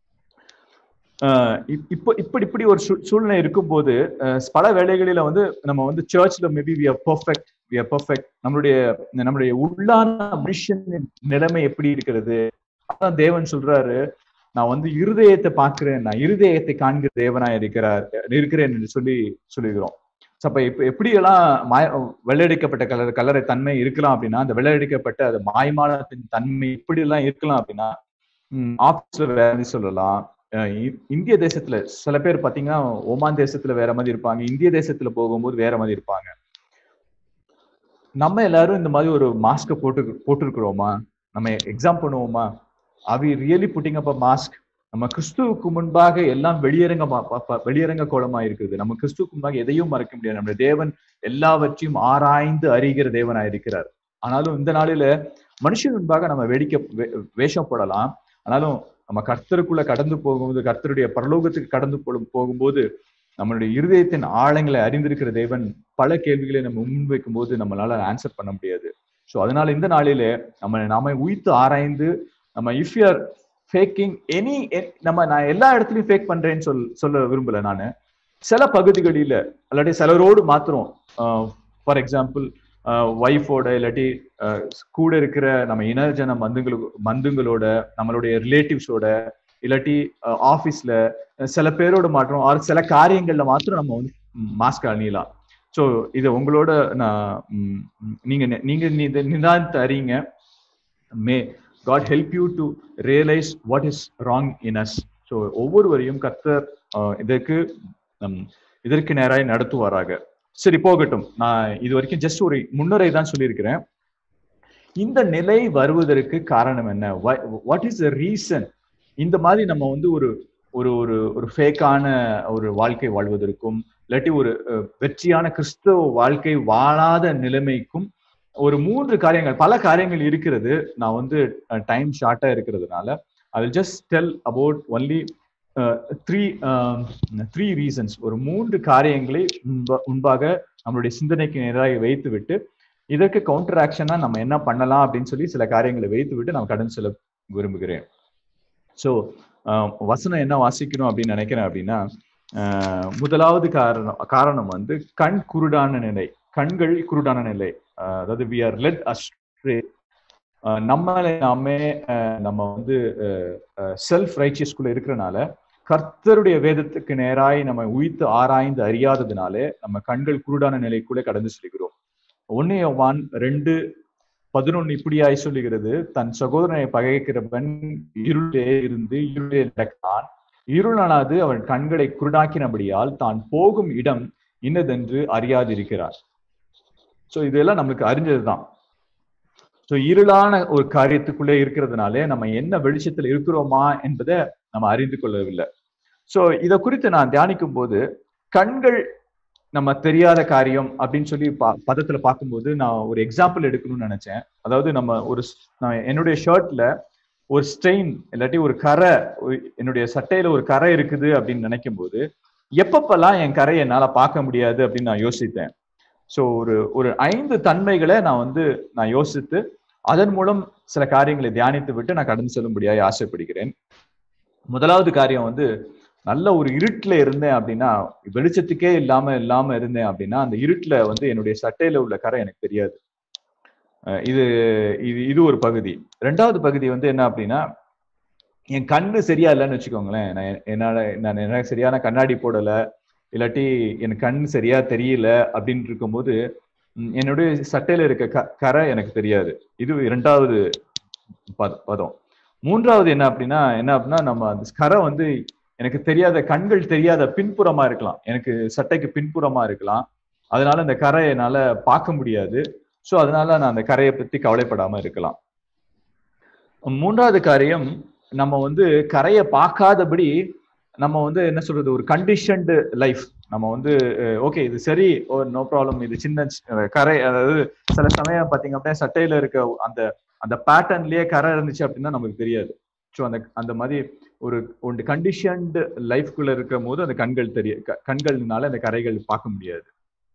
இப்போ இப்படி இப்படி ஒரு சூழ்நிலை இருக்கும்போது பல வேலைகளில வந்து நம்ம வந்து சர்ச்ல maybe we are perfect we are perfect நம்மளுடைய நம்மளுடைய உள்ளான மனுஷன் நிலைமை எப்படி இருக்கிறது அதான் தேவன் சொல்றாரு நான் வந்து இருதயத்தை பார்க்கிறேன் நான் இருதயத்தை காண்கிற தேவனா இருக்கிறார் இருக்கிறேன் என்று சொல்லி சொல்லுகிறோம் அப்ப இப்ப எப்படியெல்லாம் மாய வெள்ளடிக்கப்பட்ட கலர் கலரை தன்மை இருக்கலாம் அப்படின்னா அந்த வெள்ளடிக்கப்பட்ட அது மாய்மானத்தின் தன்மை இப்படி எல்லாம் இருக்கலாம் அப்படின்னா ஆபீஸ்ல வேற சொல்லலாம் இந்திய தேசத்துல சில பேர் பாத்தீங்கன்னா ஓமான் தேசத்துல வேற மாதிரி இருப்பாங்க இந்திய தேசத்துல போகும்போது வேற மாதிரி இருப்பாங்க நம்ம எல்லாரும் இந்த மாதிரி ஒரு மாஸ்க போட்டு போட்டிருக்கிறோமா நம்ம எக்ஸாம் பண்ணுவோமா are we really putting up a mask நம்ம கிறிஸ்துவுக்கு முன்பாக எல்லாம் வெளியரங்க வெளியரங்க கோலமா இருக்குது நம்ம கிறிஸ்துவுக்கு முன்பாக எதையும் மறக்க முடியாது நம்முடைய தேவன் எல்லாவற்றையும் ஆராய்ந்து அறிகிற தேவனா இருக்கிறார் ஆனாலும் இந்த நாளில மனுஷன் முன்பாக நம்ம வெடிக்க வேஷம் போடலாம் ஆனாலும் நம்ம கர்த்தருக்குள்ள கடந்து போகும்போது கர்த்தருடைய பரலோகத்துக்கு கடந்து போகும்போது நம்மளுடைய இருதயத்தின் ஆழங்களை அறிந்திருக்கிற தேவன் பல கேள்விகளை நம்ம முன்வைக்கும் போது நம்மளால ஆன்சர் பண்ண முடியாது ஸோ அதனால இந்த நாளிலே நம்ம நாம உயித்து ஆராய்ந்து நம்ம இஃப் யூஆர் ஃபேக்கிங் எனி நம்ம நான் எல்லா இடத்துலயும் ஃபேக் பண்றேன்னு சொல் சொல்ல விரும்பல நான் சில பகுதிகளில இல்லாட்டி சிலரோடு மாத்திரம் ஃபார் எக்ஸாம்பிள் ஒய்ஃபோட இல்லாட்டி கூட இருக்கிற நம்ம இனஜன மந்துங்களுக்கு மந்துங்களோட நம்மளுடைய ரிலேட்டிவ்ஸோட இல்லாட்டி ஆஃபீஸ்ல சில பேரோட மாற்றம் ஆர் சில காரியங்கள்ல மாத்திரம் நம்ம வந்து மாஸ்க் அணியலாம் ஸோ இதை உங்களோட நான் நீங்க நீங்க நிதானத்தை அறிங்க may God help you to realise what is wrong in us so ஒவ்வொருவரையும் கர்த்தர் இதற்கு இதற்கு நேராய் நடத்துவாராக சரி போகட்டும் நான் இது வரைக்கும் ஜஸ்ட் ஒரு முன்னுரை தான் சொல்லியிருக்கிறேன் இந்த நிலை வருவதற்கு காரணம் என்ன வாட் இஸ் த ரீசன் இந்த மாதிரி நம்ம வந்து ஒரு ஒரு ஒரு ஒரு ஃபேக்கான ஒரு வாழ்க்கை வாழ்வதற்கும் இல்லாட்டி ஒரு வெற்றியான கிறிஸ்தவ வாழ்க்கை வாழாத நிலைமைக்கும் ஒரு மூன்று காரியங்கள் பல காரியங்கள் இருக்கிறது நான் வந்து டைம் ஷார்ட்டா இருக்கிறதுனால I will just tell about only three three reasons ஒரு மூன்று காரியங்களை முன்பாக நம்மளுடைய சிந்தனைக்கு நேராக வைத்து விட்டு இதற்கு கவுண்டர் ஆக்ஷனா நம்ம என்ன பண்ணலாம் அப்படின்னு சொல்லி சில காரியங்களை வைத்து விட்டு நான் கடன் செல்ல விரும்புகிறேன் ஸோ வசனம் என்ன வாசிக்கணும் அப்படின்னு நினைக்கிறேன் அப்படின்னா முதலாவது காரணம் காரணம் வந்து கண் குருடான நிலை கண்கள் குருடான நிலை அதாவது வி ஆர் லெட் அஸ்ட்ரே நம்மளை நாமே நம்ம வந்து செல்ஃப் ரைச்சியஸ்குள்ள இருக்கிறனால கர்த்தருடைய வேதத்துக்கு நேராய் நம்ம உயித்து ஆராய்ந்து அறியாததுனாலே நம்ம கண்கள் குருடான நிலைக்குள்ளே கடந்து செல்கிறோம் ஒன்னே ஒன் ரெண்டு பதினொன்னு இப்படியாய் சொல்லுகிறது தன் சகோதரனை பகைக்கிறவன் இருளே இருந்து இருளே நடக்கிறான் இருளனாது அவன் கண்களை குருடாக்கினபடியால் தான் போகும் இடம் இன்னதென்று அறியாதிருக்கிறார் சோ இதெல்லாம் நமக்கு அறிஞ்சதுதான் ஸோ இருளான ஒரு காரியத்துக்குள்ளே இருக்கிறதுனாலே நம்ம என்ன வெளிச்சத்தில் இருக்கிறோமா என்பதை நம்ம அறிந்து கொள்ளவில்லை ஸோ இதை குறித்து நான் தியானிக்கும் போது கண்கள் நம்ம தெரியாத காரியம் அப்படின்னு சொல்லி பா பதத்துல பார்க்கும்போது நான் ஒரு எக்ஸாம்பிள் எடுக்கணும்னு நினைச்சேன் அதாவது நம்ம ஒரு நான் என்னுடைய ஷர்ட்ல ஒரு ஸ்டெயின் இல்லாட்டி ஒரு கரை என்னுடைய சட்டையில ஒரு கரை இருக்குது அப்படின்னு நினைக்கும் போது எப்பப்பெல்லாம் என் கரையை என்னால பார்க்க முடியாது அப்படின்னு நான் யோசித்தேன் ஸோ ஒரு ஒரு ஐந்து தன்மைகளை நான் வந்து நான் யோசித்து அதன் மூலம் சில காரியங்களை தியானித்து விட்டு நான் கடந்து செல்லும்படியாக ஆசைப்படுகிறேன் முதலாவது காரியம் வந்து நல்ல ஒரு இருட்டுல இருந்தேன் அப்படின்னா வெளிச்சத்துக்கே இல்லாம இல்லாம இருந்தேன் அப்படின்னா அந்த இருட்டுல வந்து என்னுடைய சட்டையில உள்ள கரை எனக்கு தெரியாது இது இது இது ஒரு பகுதி ரெண்டாவது பகுதி வந்து என்ன அப்படின்னா என் கண்ணு சரியா இல்லைன்னு வச்சுக்கோங்களேன் நான் என்னால நான் எனக்கு சரியான கண்ணாடி போடல இல்லாட்டி என் கண் சரியா தெரியல அப்படின்னு இருக்கும்போது என்னுடைய சட்டையில இருக்க க கரை எனக்கு தெரியாது இது இரண்டாவது பதம் மூன்றாவது என்ன அப்படின்னா என்ன அப்படின்னா நம்ம அந்த கரை வந்து எனக்கு தெரியாத கண்கள் தெரியாத பின்புறமா இருக்கலாம் எனக்கு சட்டைக்கு பின்புறமா இருக்கலாம் அதனால இந்த கரை என்னால பார்க்க முடியாது ஸோ அதனால நான் அந்த கரையை பத்தி கவலைப்படாம இருக்கலாம் மூன்றாவது காரியம் நம்ம வந்து கரையை பார்க்காதபடி நம்ம வந்து என்ன சொல்றது ஒரு கண்டிஷன்டு லைஃப் நம்ம வந்து ஓகே இது சரி ஓ நோ ப்ராப்ளம் இது சின்ன கரை அதாவது சில சமயம் பாத்தீங்க அப்படின்னா சட்டையில இருக்க அந்த அந்த பேட்டர்ன்லயே கரை இருந்துச்சு அப்படின்னா நமக்கு தெரியாது ஸோ அந்த அந்த மாதிரி ஒரு ஒன்று கண்டிஷன்டு லைஃப்குள்ள இருக்கும் போது அந்த கண்கள் தெரிய க- கண்கள்னால அந்த கரைகள் பார்க்க முடியாது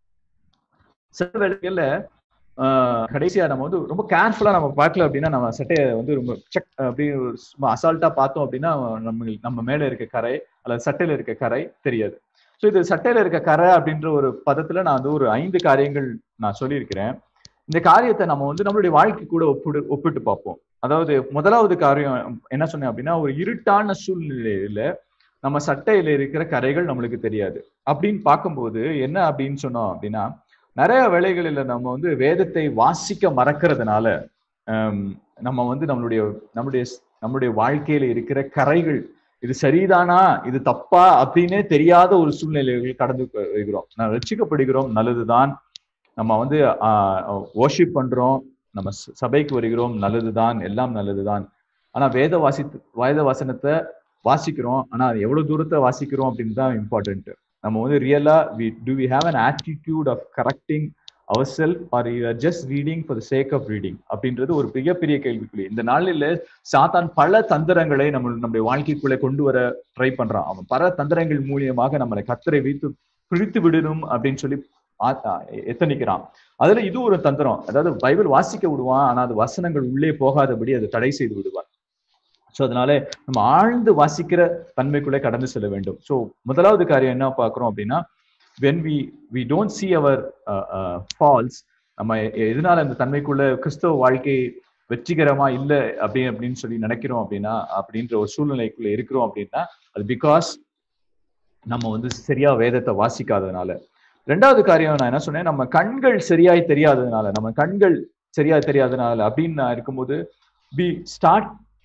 சில வேளைகள்ல ஆஹ், கடைசியா நம்ம வந்து ரொம்ப கேர்ஃபுல்லா நம்ம பார்க்கல அப்படின்னா நம்ம சட்டையை வந்து ரொம்ப செக் அப்படியே ஒரு சும்மா அசால்ட்டா பார்த்தோம் அப்படின்னா நம்ம நம்ம மேல இருக்க கரை அல்லது சட்டையில இருக்க கரை தெரியாது ஸோ இது சட்டையில இருக்க கரை அப்படின்ற ஒரு பதத்துல நான் வந்து ஒரு ஐந்து காரியங்கள் நான் சொல்லியிருக்கிறேன் இந்த காரியத்தை நம்ம வந்து நம்மளுடைய வாழ்க்கை கூட ஒப்பிடு ஒப்பிட்டு பார்ப்போம் அதாவது முதலாவது காரியம் என்ன சொன்னேன் அப்படின்னா ஒரு இருட்டான சூழ்நிலையில நம்ம சட்டையில இருக்கிற கரைகள் நம்மளுக்கு தெரியாது அப்படின்னு பார்க்கும்போது என்ன அப்படின்னு சொன்னோம் அப்படின்னா நிறைய வேளைகளில் நம்ம வந்து வேதத்தை வாசிக்க மறக்கிறதுனால ஹம், நம்ம வந்து நம்மளுடைய நம்மளுடைய நம்மளுடைய வாழ்க்கையில இருக்கிற கரைகள் இது சரிதானா இது தப்பா அப்படின்னே தெரியாத ஒரு சூழ்நிலைகள் கடந்து வருகிறோம் நான் ரட்சிக்கப்படுகிறோம் நல்லதுதான் நம்ம வந்து ஓர்ஷிப் பண்றோம் நம்ம ச- சபைக்கு வருகிறோம் நல்லதுதான் எல்லாம் நல்லதுதான் ஆனா வேத வாசி வேத வசனத்தை வாசிக்கிறோம் ஆனா அது எவ்வளவு தூரத்தை வாசிக்கிறோம் அப்படின்னு தான் இம்பார்ட்டன்ட் நம்ம வந்து ரியலா we to we have an attitude of correcting our self or you are just reading for the sake of reading அப்படின்றது ஒரு மிகப்பெரிய கேள்விக்குறி இந்த நாளில் சாத்தான் பல தந்திரங்களை நம்ம நம்முடைய வாழ்க்கைக்குள்ளே கொண்டு வர ட்ரை பண்றான் அவன் பல தந்திரங்கள் மூலியமாக நம்மளை கத்தரை வைத்து பிரித்து விடணும் அப்படின்னு சொல்லி ஆ- ஆ, எத்தனிக்கிறான் அதுல இது ஒரு தந்திரம் அதாவது பைபிள் வாசிக்க விடுவான் ஆனா அது வசனங்கள் உள்ளே போகாதபடி அது தடை செய்து விடுவான் ஸோ அதனால நம்ம ஆழ்ந்து வாசிக்கிற தன்மைக்குள்ளே கடந்து செல்ல வேண்டும் ஸோ முதலாவது காரியம் என்ன பார்க்குறோம் அப்படின்னா when we we don't see our falls நம்ம எ- எதனால இந்த தன்மைக்குள்ள கிறிஸ்தவ வாழ்க்கை வெற்றிகரமா இல்லை அப்படி அப்படின்னு சொல்லி நினைக்கிறோம் அப்படின்னா அப்படின்ற ஒரு சூழ்நிலைக்குள்ள இருக்கிறோம் அப்படின்னா அது பிகாஸ் நம்ம வந்து சரியா வேதத்தை வாசிக்காததுனால ரெண்டாவது காரியம் நான் என்ன சொன்னேன் நம்ம கண்கள் சரியாய் தெரியாததுனால நம்ம கண்கள் சரியா தெரியாததுனால அப்படின்னு நான் இருக்கும்போது பி ஸ்டார்ட்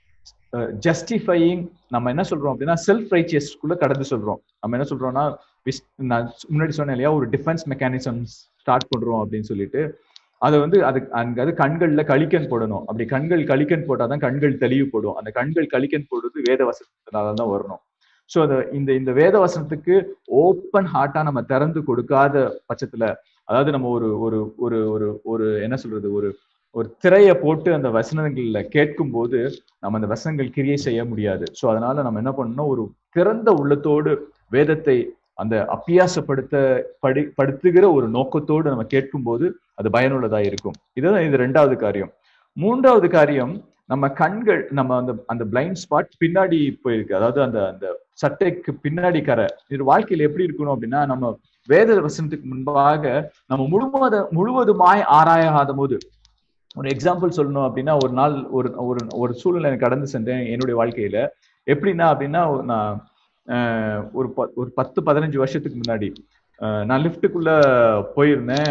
ஜஸ்டிஃபையிங் நம்ம என்ன சொல்றோம் அப்படின்னா செல்ஃப் ரைச்சியஸ்க்குள்ள கடந்து சொல்றோம் நம்ம என்ன சொல்றோம்னா vis- நான் முன்னாடி சொன்னேன் இல்லையா ஒரு டிஃபென்ஸ் மெக்கானிசம் ஸ்டார்ட் பண்றோம் அப்படின்னு சொல்லிட்டு அதை வந்து அது அங்க அது கண்கள்ல கலிக்கன் போடணும் அப்படி கண்கள் கலிக்கன் போட்டாதான் கண்கள் தெளிவு போடும் அந்த கண்கள் கலிக்கன் போடுறது வேத வசனத்தினால தான் வரணும் ஸோ அந்த இந்த இந்த வேத வசனத்துக்கு ஓப்பன் ஹார்ட்டா நம்ம திறந்து கொடுக்காத பட்சத்துல அதாவது நம்ம ஒரு ஒரு ஒரு ஒரு ஒரு என்ன சொல்றது ஒரு ஒரு திரையை போட்டு அந்த வசனங்கள்ல கேட்கும் போது நம்ம அந்த வசனங்கள் கிரியை செய்ய முடியாது ஸோ அதனால நம்ம என்ன பண்ணணும் ஒரு திறந்த உள்ளத்தோடு வேதத்தை அந்த அப்பியாசப்படுத்த படி படுத்துகிற ஒரு நோக்கத்தோடு நம்ம கேட்கும்போது அது பயனுள்ளதா இருக்கும் இதுதான் இது ரெண்டாவது காரியம் மூன்றாவது காரியம் நம்ம கண்கள் நம்ம அந்த அந்த பிளைண்ட் ஸ்பாட் பின்னாடி போயிருக்கு அதாவது அந்த அந்த சட்டைக்கு பின்னாடி கரை இது வாழ்க்கையில எப்படி இருக்கணும் அப்படின்னா நம்ம வேத வசனத்துக்கு முன்பாக நம்ம முழுவத முழுவதுமாய் ஆராயாத போது ஒரு எக்ஸாம்பிள் சொல்லணும் அப்படின்னா ஒரு நாள் ஒரு ஒரு ஒரு சூழ்நிலை எனக்கு கடந்து சென்றேன் என்னுடைய வாழ்க்கையில எப்படின்னா அப்படின்னா நான் அஹ், ஒரு ப- ஒரு பத்து பதினஞ்சு வருஷத்துக்கு முன்னாடி அஹ், நான் லிஃப்ட்டுக்குள்ள போயிருந்தேன்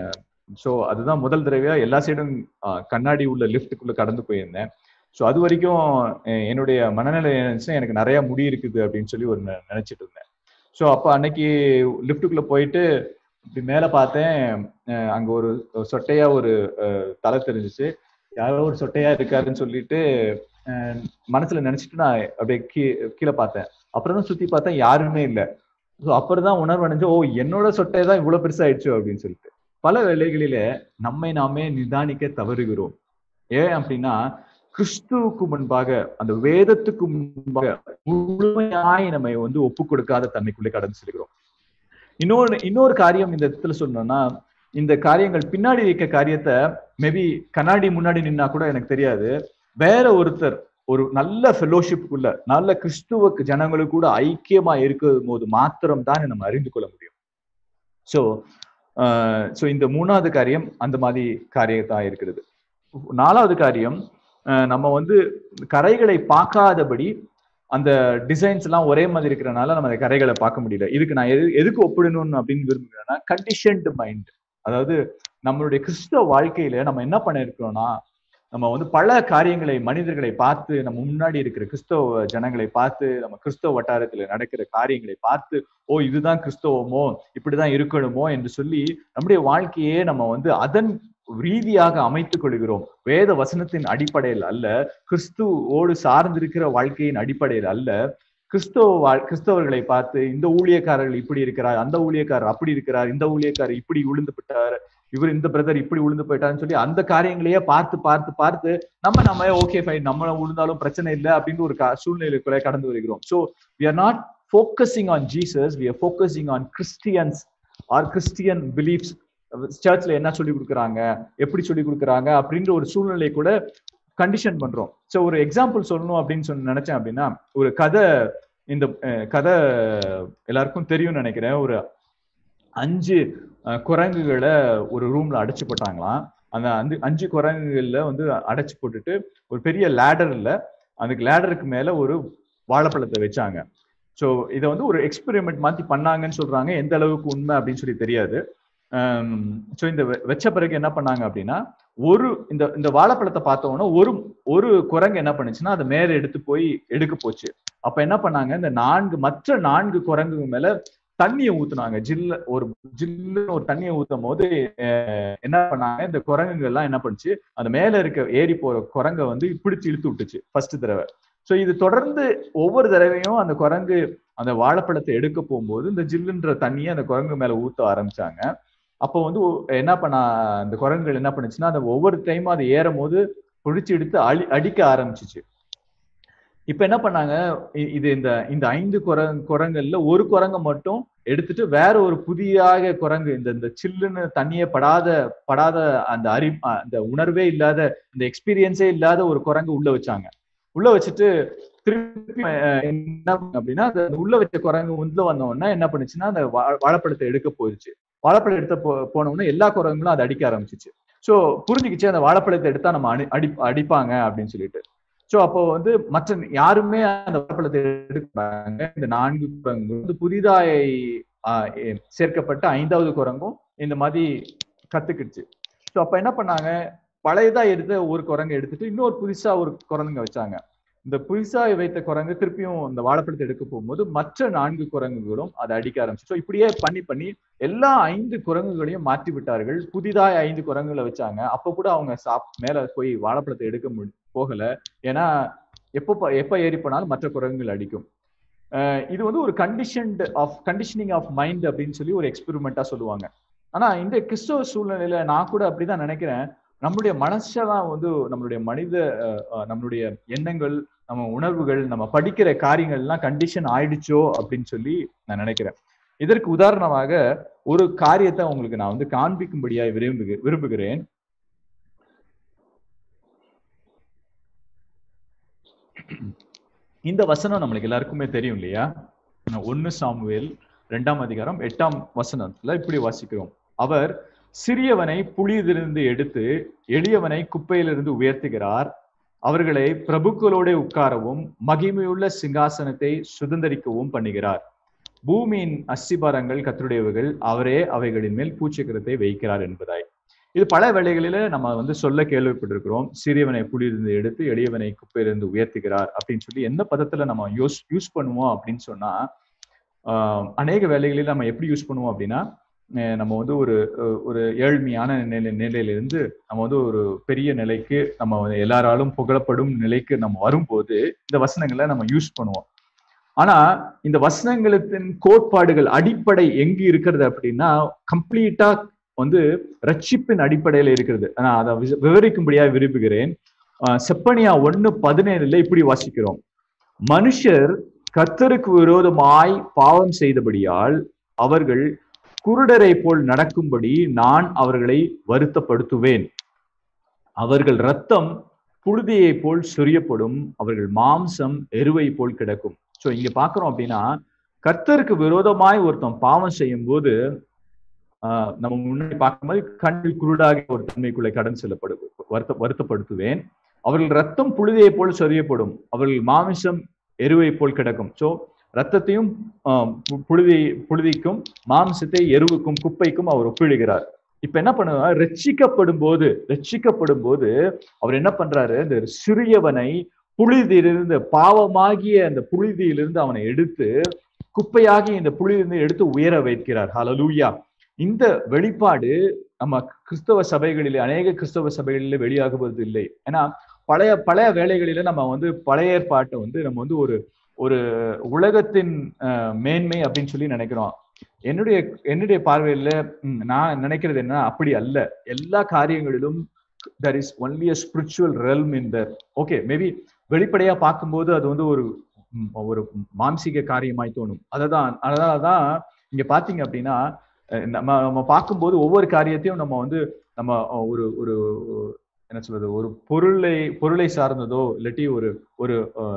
ஸோ அதுதான் முதல் தடவையா எல்லா சைடும் அஹ், கண்ணாடி உள்ள லிஃப்ட்டுக்குள்ள கடந்து போயிருந்தேன் ஸோ அது வரைக்கும் அஹ், என்னுடைய மனநிலை நினைச்சுன்னா எனக்கு நிறைய முடி இருக்குது அப்படின்னு சொல்லி ஒரு நெ- நினைச்சிட்டு இருந்தேன் ஸோ அப்போ அன்னைக்கு லிஃப்ட்டுக்குள்ள போயிட்டு இப்படி மேலே பார்த்தேன் அஹ், அங்க ஒரு ஒரு சொட்டையா ஒரு அஹ், தலை தெரிஞ்சுச்சு யாரோ ஒரு சொட்டையா இருக்காருன்னு சொல்லிட்டு அஹ், மனசுல நினைச்சிட்டு நான் அப்படியே கீ கீழே பார்த்தேன் அப்புறம் தான் சுத்தி பார்த்தேன் யாருமே இல்லை ஸோ அப்புறம் தான் உணர்வு அடைஞ்சு ஓ என்னோட சொட்டை தான் இவ்வளவு பெருசாயிடுச்சு அப்படின்னு சொல்லிட்டு பல வேளைகளில நம்மை நாமே நிதானிக்க தவறுகிறோம் ஏன் அப்படின்னா கிறிஸ்துவுக்கு முன்பாக அந்த வேதத்துக்கு முன்பாக முழுமையாய் நம்ம வந்து ஒப்பு கொடுக்காத தன்மைக்குள்ளே கடந்து செல்கிறோம் இன்னொரு இன்னொரு காரியம் இந்த இடத்துல சொல்லணும்னா இந்த காரியங்கள் பின்னாடி இருக்க காரியத்தை மேபி கண்ணாடி முன்னாடி நின்னா கூட எனக்கு தெரியாது வேற ஒருத்தர் ஒரு நல்ல ஃபெலோஷிப்புக்குள்ள நல்ல கிறிஸ்துவ ஜனங்களுக்கு கூட ஐக்கியமா இருக்கும் போது மாத்திரம் தான் நம்ம அறிந்து கொள்ள முடியும் ஸோ ஸோ இந்த மூணாவது காரியம் அந்த மாதிரி காரியத்தா இருக்கிறது நாலாவது காரியம் அஹ் நம்ம வந்து கரைகளை பார்க்காதபடி அந்த டிசைன்ஸ் எல்லாம் ஒரே மாதிரி இருக்கிறனால நம்ம அந்த கரைகளை பார்க்க முடியல இதுக்கு நான் எது எதுக்கு ஒப்பிடணும்னு அப்படின்னு விரும்புகிறேன்னா கண்டிஷன்டு மைண்ட் அதாவது நம்மளுடைய கிறிஸ்தவ வாழ்க்கையில நம்ம என்ன பண்ணிருக்கோம்னா நம்ம வந்து பல காரியங்களை மனிதர்களை பார்த்து நம்ம முன்னாடி இருக்கிற கிறிஸ்தவ ஜனங்களை பார்த்து நம்ம கிறிஸ்தவ வட்டாரத்துல நடக்கிற காரியங்களை பார்த்து ஓ இதுதான் கிறிஸ்தவமோ இப்படிதான் இருக்கணுமோ என்று சொல்லி நம்முடைய வாழ்க்கையே நம்ம வந்து அதன் ரீதியாக அமைத்துக் கொள்கிறோம் வேத வசனத்தின் அடிப்படையில் அல்ல கிறிஸ்துவோடு சார்ந்திருக்கிற வாழ்க்கையின் அடிப்படையில் அல்ல கிறிஸ்தவ வாழ் கிறிஸ்தவர்களை பார்த்து இந்த ஊழியக்காரர்கள் இப்படி இருக்கிறார் அந்த ஊழியக்காரர் அப்படி இருக்கிறார் இந்த ஊழியக்காரர் இப்படி விழுந்து விட்டார் இவர் இந்த பிரதர் இப்படி விழுந்து போயிட்டாருன்னு சொல்லி அந்த காரியங்களையே பார்த்து பார்த்து பார்த்து நம்ம நம்ம ஓகே ஃபைன் நம்ம விழுந்தாலும் பிரச்சனை இல்லை அப்படின்னு ஒரு கா- சூழ்நிலைக்குள்ள கடந்து வருகிறோம் so we are not focusing on Jesus we are focusing on Christians or Christian beliefs சர்ச்ல என்ன சொல்லி கொடுக்குறாங்க எப்படி சொல்லி கொடுக்குறாங்க அப்படின்ற ஒரு சூழ்நிலை கூட கண்டிஷன் பண்றோம் ஸோ ஒரு எக்ஸாம்பிள் சொல்லணும் அப்படின்னு சொல்லி நினைச்சேன் அப்படின்னா ஒரு கதை இந்த அஹ், கதை எல்லாருக்கும் தெரியும்னு நினைக்கிறேன் ஒரு அஞ்சு அஹ், குரங்குகளை ஒரு ரூம்ல அடைச்சு போட்டாங்களாம் அந்த அஞ்சு அஞ்சு குரங்குகள்ல வந்து அடைச்சு போட்டுட்டு ஒரு பெரிய லேடர்ல அதுக்கு லேடருக்கு மேல ஒரு வாழைப்பழத்தை வச்சாங்க ஸோ இதை வந்து ஒரு எக்ஸ்பெரிமெண்ட் மாத்தி பண்ணாங்கன்னு சொல்றாங்க எந்த அளவுக்கு உண்மை அப்படின்னு சொல்லி தெரியாது ஸோ இந்த வெ- வச்ச பிறகு என்ன பண்ணாங்க அப்படின்னா ஒரு இந்த இந்த வாழைப்பழத்தை பார்த்த உடனே ஒரு ஒரு குரங்கு என்ன பண்ணுச்சுன்னா அதை மேல எடுத்து போய் எடுக்க போச்சு அப்ப என்ன பண்ணாங்க இந்த நான்கு மற்ற நான்கு குரங்கு மேல தண்ணியை ஊத்துனாங்க ஜில்ல ஒரு ஜில்லுன்னு ஒரு தண்ணியை ஊத்தும் போது அஹ், என்ன பண்ணாங்க இந்த குரங்குகள் எல்லாம் என்ன பண்ணுச்சு அந்த மேல இருக்க ஏறி போற குரங்கை வந்து பிடிச்சு இழுத்து விட்டுச்சு ஃபர்ஸ்ட் தடவை சோ இது தொடர்ந்து ஒவ்வொரு தடவையும் அந்த குரங்கு அந்த வாழைப்பழத்தை எடுக்க போகும்போது இந்த ஜில்லுன்ற தண்ணியை அந்த குரங்கு மேல ஊத்த ஆரம்பிச்சாங்க அப்போ வந்து ஒ- என்ன பண்ண அந்த குரங்குகள் என்ன பண்ணுச்சுன்னா அந்த ஒவ்வொரு டைமும் அது ஏறும் போது பிடிச்சி எடுத்து அழி அடிக்க ஆரம்பிச்சிச்சு இப்ப என்ன பண்ணாங்க இ- இது இந்த இந்த ஐந்து குரங் குரங்கள்ல ஒரு குரங்கை மட்டும் எடுத்துட்டு வேற ஒரு புதியாக குரங்கு இந்த இந்த சில்லுன்னு தண்ணியே படாத படாத அந்த அறி அந்த உணர்வே இல்லாத இந்த எக்ஸ்பீரியன்ஸே இல்லாத ஒரு குரங்கு உள்ள வச்சாங்க உள்ள வச்சுட்டு திருப்பி அஹ், என்ன பண்ணாங்க அப்படின்னா அந்த உள்ள வச்ச குரங்கு உள்ள வந்த உடனே என்ன பண்ணுச்சுன்னா அந்த வா- வாழைப்பழத்தை எடுக்க போயிடுச்சு வாழைப்பழம் எடுத்த போ போன உடனே எல்லா குரங்குகளும் அதை அடிக்க ஆரம்பிச்சிச்சு சோ புரிஞ்சுக்கிச்சு அந்த வாழைப்பழத்தை எடுத்தா நம்ம அடி அடி அடிப்பாங்க அப்படின்னு சொல்லிட்டு சோ அப்போ வந்து மற்ற யாருமே அந்த வாழைப்பழத்தை எடுக்கிறாங்க இந்த நான்கு குரங்கு வந்து புதிதாய் ஆஹ், எ- சேர்க்கப்பட்ட ஐந்தாவது குரங்கும் இந்த மாதிரி கத்துக்கிடுச்சு சோ அப்ப என்ன பண்ணாங்க பழையதா எடுத்த ஒரு குரங்கை எடுத்துட்டு இன்னொரு புதுசா ஒரு குரங்குங்க வச்சாங்க இந்த புதுசா வைத்த குரங்கு திருப்பியும் இந்த வாழைப்பழத்தை எடுக்க போகும்போது மற்ற நான்கு குரங்குகளும் அதை அடிக்க ஆரம்பிச்சு ஸோ இப்படியே பண்ணி பண்ணி எல்லா ஐந்து குரங்குகளையும் மாற்றி விட்டார்கள் புதிதாய் ஐந்து குரங்குகளை வச்சாங்க அப்ப கூட அவங்க சாப் மேல போய் வாழைப்பழத்தை எடுக்க முடி போகல ஏன்னா எப்போ ப- எப்ப ஏறி போனாலும் மற்ற குரங்குகள் அடிக்கும் அஹ் இது வந்து ஒரு conditioned of conditioning of mind அப்படின்னு சொல்லி ஒரு எக்ஸ்பெரிமெண்டா சொல்லுவாங்க ஆனா இந்த கிறிஸ்தவ சூழ்நிலையில நான் கூட அப்படிதான் நினைக்கிறேன் நம்மளுடைய மனசெல்லாம் வந்து நம்மளுடைய மனித அஹ், அஹ், நம்மளுடைய எண்ணங்கள் நம்ம உணர்வுகள் நம்ம படிக்கிற காரியங்கள் எல்லாம் கண்டிஷன் ஆயிடுச்சோ அப்படின்னு சொல்லி நான் நினைக்கிறேன் இதற்கு உதாரணமாக ஒரு காரியத்தை உங்களுக்கு நான் வந்து காண்பிக்கும்படியாய் விரும்புக விரும்புகிறேன் இந்த வசனம் நம்மளுக்கு எல்லாருக்குமே தெரியும் இல்லையா ஒன்னு சாமுவேல் ரெண்டாம் அதிகாரம் எட்டாம் வசனத்துல இப்படி வாசிக்கிறோம் அவர் சிறியவனை புளியிலிருந்து எடுத்து எளியவனை குப்பையிலிருந்து உயர்த்துகிறார் அவர்களை பிரபுக்களோட உட்காரவும் மகிமையுள்ள சிங்காசனத்தை சுதந்தரிக்கவும் பண்ணுகிறார் பூமியின் அஸ்திபாரங்கள் கத்தருடையவர்கள் அவரே அவைகளின் மேல் பூச்சக்கரத்தை வைக்கிறார் என்பதாய் இது பல வேளைகளில நம்ம வந்து சொல்ல கேள்விப்பட்டிருக்கிறோம் சிறியவனை புலியிலிருந்து எடுத்து எளியவனை குப்பையிலிருந்து உயர்த்துகிறார் அப்படின்னு சொல்லி எந்த பதத்துல நம்ம யூஸ் யூஸ் பண்ணுவோம் அப்படின்னு சொன்னா ஆஹ் அநேக வேலைகளில் நம்ம எப்படி யூஸ் பண்ணுவோம் அப்படின்னா அஹ் நம்ம வந்து ஒரு அஹ் ஒரு ஏழ்மையான நிலை நிலையிலிருந்து நம்ம வந்து ஒரு பெரிய நிலைக்கு நம்ம வந்து எல்லாராலும் புகழப்படும் நிலைக்கு நம்ம வரும்போது இந்த வசனங்களை நம்ம யூஸ் பண்ணுவோம் ஆனா இந்த வசனங்களின் கோட்பாடுகள் அடிப்படை எங்கு இருக்கிறது அப்படின்னா கம்ப்ளீட்டா வந்து ரட்சிப்பின் அடிப்படையில இருக்கிறது நான் அதை வி- விவரிக்கும்படியா விரும்புகிறேன் ஆஹ் செப்பனியா ஒண்ணு பதினேழுல இப்படி வாசிக்கிறோம் மனுஷர் கர்த்தருக்கு விரோதமாய் பாவம் செய்தபடியால் அவர்கள் குருடரை போல் நடக்கும்படி நான் அவர்களை வருத்தப்படுத்துவேன் அவர்கள் ரத்தம் புழுதியை போல் சொரியப்படும் அவர்கள் மாம்சம் எருவை போல் கிடக்கும் சோ இங்க பாக்குறோம் அப்படின்னா கர்த்தருக்கு விரோதமாய் ஒருத்தன் பாவம் செய்யும் போது ஆஹ் நம்ம முன்னாடி பார்க்கும்போது கண்ணில் குருடாக ஒரு தன்மைக்குள்ளே கடன் செல்லப்படு வருத்த வருத்தப்படுத்துவேன் அவர்கள் ரத்தம் புழுதியை போல் சொரியப்படும் அவர்கள் மாமிசம் எருவை போல் கிடக்கும் சோ ரத்தத்தையும் ஆஹ் பு- புழுதி புழுதிக்கும் மாம்சத்தை எருவுக்கும் குப்பைக்கும் அவர் ஒப்பிடுகிறார் இப்ப என்ன பண்ணுவார் ரட்சிக்கப்படும் போது ரட்சிக்கப்படும் போது அவர் என்ன பண்றாரு இந்த சிறியவனை புழுதியிலிருந்து பாவமாகிய அந்த புழுதியிலிருந்து அவனை எடுத்து குப்பையாகி இந்த புழுதியிலிருந்து எடுத்து உயர வைக்கிறார் ஹalleluya இந்த வெளிப்பாடு நம்ம கிறிஸ்தவ சபைகளிலே அநேக கிறிஸ்தவ சபைகளிலே வெளியாகுவது இல்லை ஏன்னா பழைய பழைய வேலைகளில நம்ம வந்து பழைய ஏற்பாட்டை வந்து நம்ம வந்து ஒரு ஒரு உலகத்தின் அஹ், மேன்மை அப்படின்னு சொல்லி நினைக்கிறோம் என்னுடைய என்னுடைய பார்வையில ம், நான் நினைக்கிறது என்ன அப்படி அல்ல எல்லா காரியங்களிலும் there is only a spiritual realm in there okay maybe வெளிப்படையா பார்க்கும்போது அது வந்து ஒரு ம், ஒரு மாம்சீக காரியமாய் தோணும் அததான் அதனாலதான் இங்க பாத்தீங்க அப்படின்னா அஹ், நம்ம நம்ம பார்க்கும்போது ஒவ்வொரு காரியத்தையும் நம்ம வந்து நம்ம அஹ், ஒரு ஒரு என்ன சொல்றது ஒரு பொருளை பொருளை சார்ந்ததோ இல்லாட்டி ஒரு ஒரு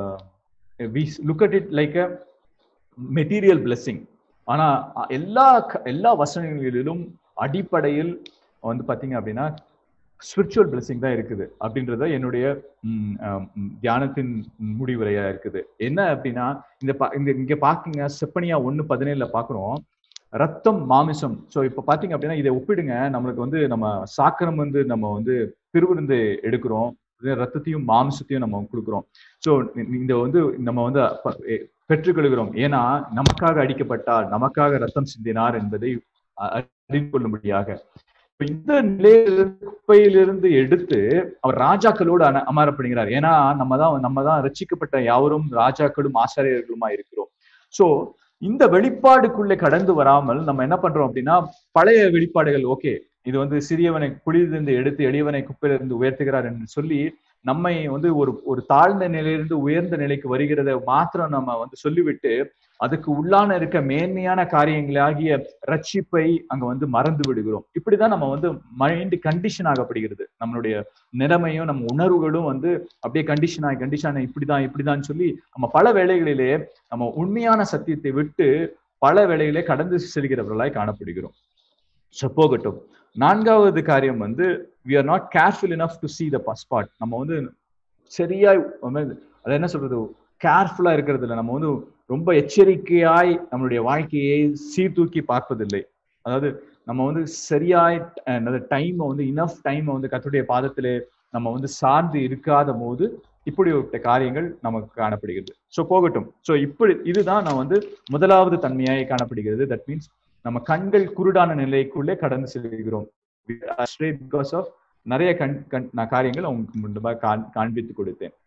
look at it like a material blessing ஆனா அ- எல்லா க- எல்லா வசனங்களிலும் அடிப்படையில் வந்து பாத்தீங்க அப்படின்னா ஸ்பிரிச்சுவல் பிளெஸிங் தான் இருக்குது அப்படின்றத என்னுடைய ம், அம், ம், தியானத்தின் முடிவுரையா இருக்குது என்ன அப்படின்னா இந்த பா- இந்த இங்க பாக்குங்க செப்பனியா ஒண்ணு பதினேழுல பாக்குறோம் ரத்தம் மாமிசம் சோ இப்ப பாத்தீங்க அப்படின்னா இதை ஒப்பிடுங்க நம்மளுக்கு வந்து நம்ம சாக்கரம் வந்து நம்ம வந்து திருவிருந்து எடுக்கிறோம் இது ரத்தத்தையும் மாமிசத்தையும் நம்ம கொடுக்குறோம் சோ இந்த வந்து நம்ம வந்து ப- எ- பெற்றுக்கொள்கிறோம் ஏன்னா நமக்காக அடிக்கப்பட்டார் நமக்காக ரத்தம் சிந்தினார் என்பதை அ- அறிந்து கொள்ளும்படியாக இப்ப இந்த நிலையிலிருந்து குப்பையிலிருந்து எடுத்து அவர் ராஜாக்களோடு அன- அமரப்படுகிறார் ஏன்னா நம்ம தான் நம்ம தான் ரட்சிக்கப்பட்ட யாவரும் ராஜாக்களும் ஆசாரியர்களுமா இருக்கிறோம் சோ இந்த வெளிப்பாடுக்குள்ளே கடந்து வராமல் நம்ம என்ன பண்றோம் அப்படின்னா பழைய வெளிப்பாடுகள் ஓகே இது வந்து சிறியவனை குளிரிலிருந்து எடுத்து எளியவனை குப்பையிலிருந்து உயர்த்துகிறார் என்று சொல்லி நம்மை வந்து ஒரு ஒரு தாழ்ந்த நிலையிலிருந்து உயர்ந்த நிலைக்கு வருகிறத மாத்திரம் நம்ம வந்து சொல்லிவிட்டு அதுக்கு உள்ளான இருக்க மேன்மையான காரியங்களாகிய ரட்சிப்பை அங்க வந்து மறந்து விடுகிறோம் இப்படிதான் நம்ம வந்து மைண்ட் கண்டிஷன் ஆகப்படுகிறது நம்மளுடைய நிலைமையும் நம்ம உணர்வுகளும் வந்து அப்படியே கண்டிஷன் ஆகி கண்டிஷன் இப்படிதான் இப்படிதான் சொல்லி நம்ம பல வேளைகளிலே நம்ம உண்மையான சத்தியத்தை விட்டு பல வேளைகளே கடந்து செல்கிறவர்களாய் காணப்படுகிறோம் ஸோ போகட்டும் நான்காவது காரியம் வந்து we are not careful enough to see the spot நம்ம வந்து சரியாய் அது என்ன சொல்றது கேர்ஃபுல்லா இருக்கிறது இல்லை நம்ம வந்து ரொம்ப எச்சரிக்கையாய் நம்மளுடைய வாழ்க்கையை சீர்தூக்கி பார்ப்பதில்லை அதாவது நம்ம வந்து சரியாய் டைமை வந்து இனஃப் டைமை வந்து கத்துடைய பாதத்திலே நம்ம வந்து சார்ந்து இருக்காத போது இப்படிப்பட்ட காரியங்கள் நமக்கு காணப்படுகிறது ஸோ போகட்டும் ஸோ இப்படி இதுதான் நான் வந்து முதலாவது தன்மையாய் காணப்படுகிறது தட் மீன்ஸ் நம்ம கண்கள் குருடான நிலைக்குள்ளே கடந்து செல்கிறோம் பிகாஸ் ஆஃப் நிறைய கண் கண் நான் காரியங்கள் உங்களுக்கு முன்பாக காண் காண்பித்து கொடுத்தேன்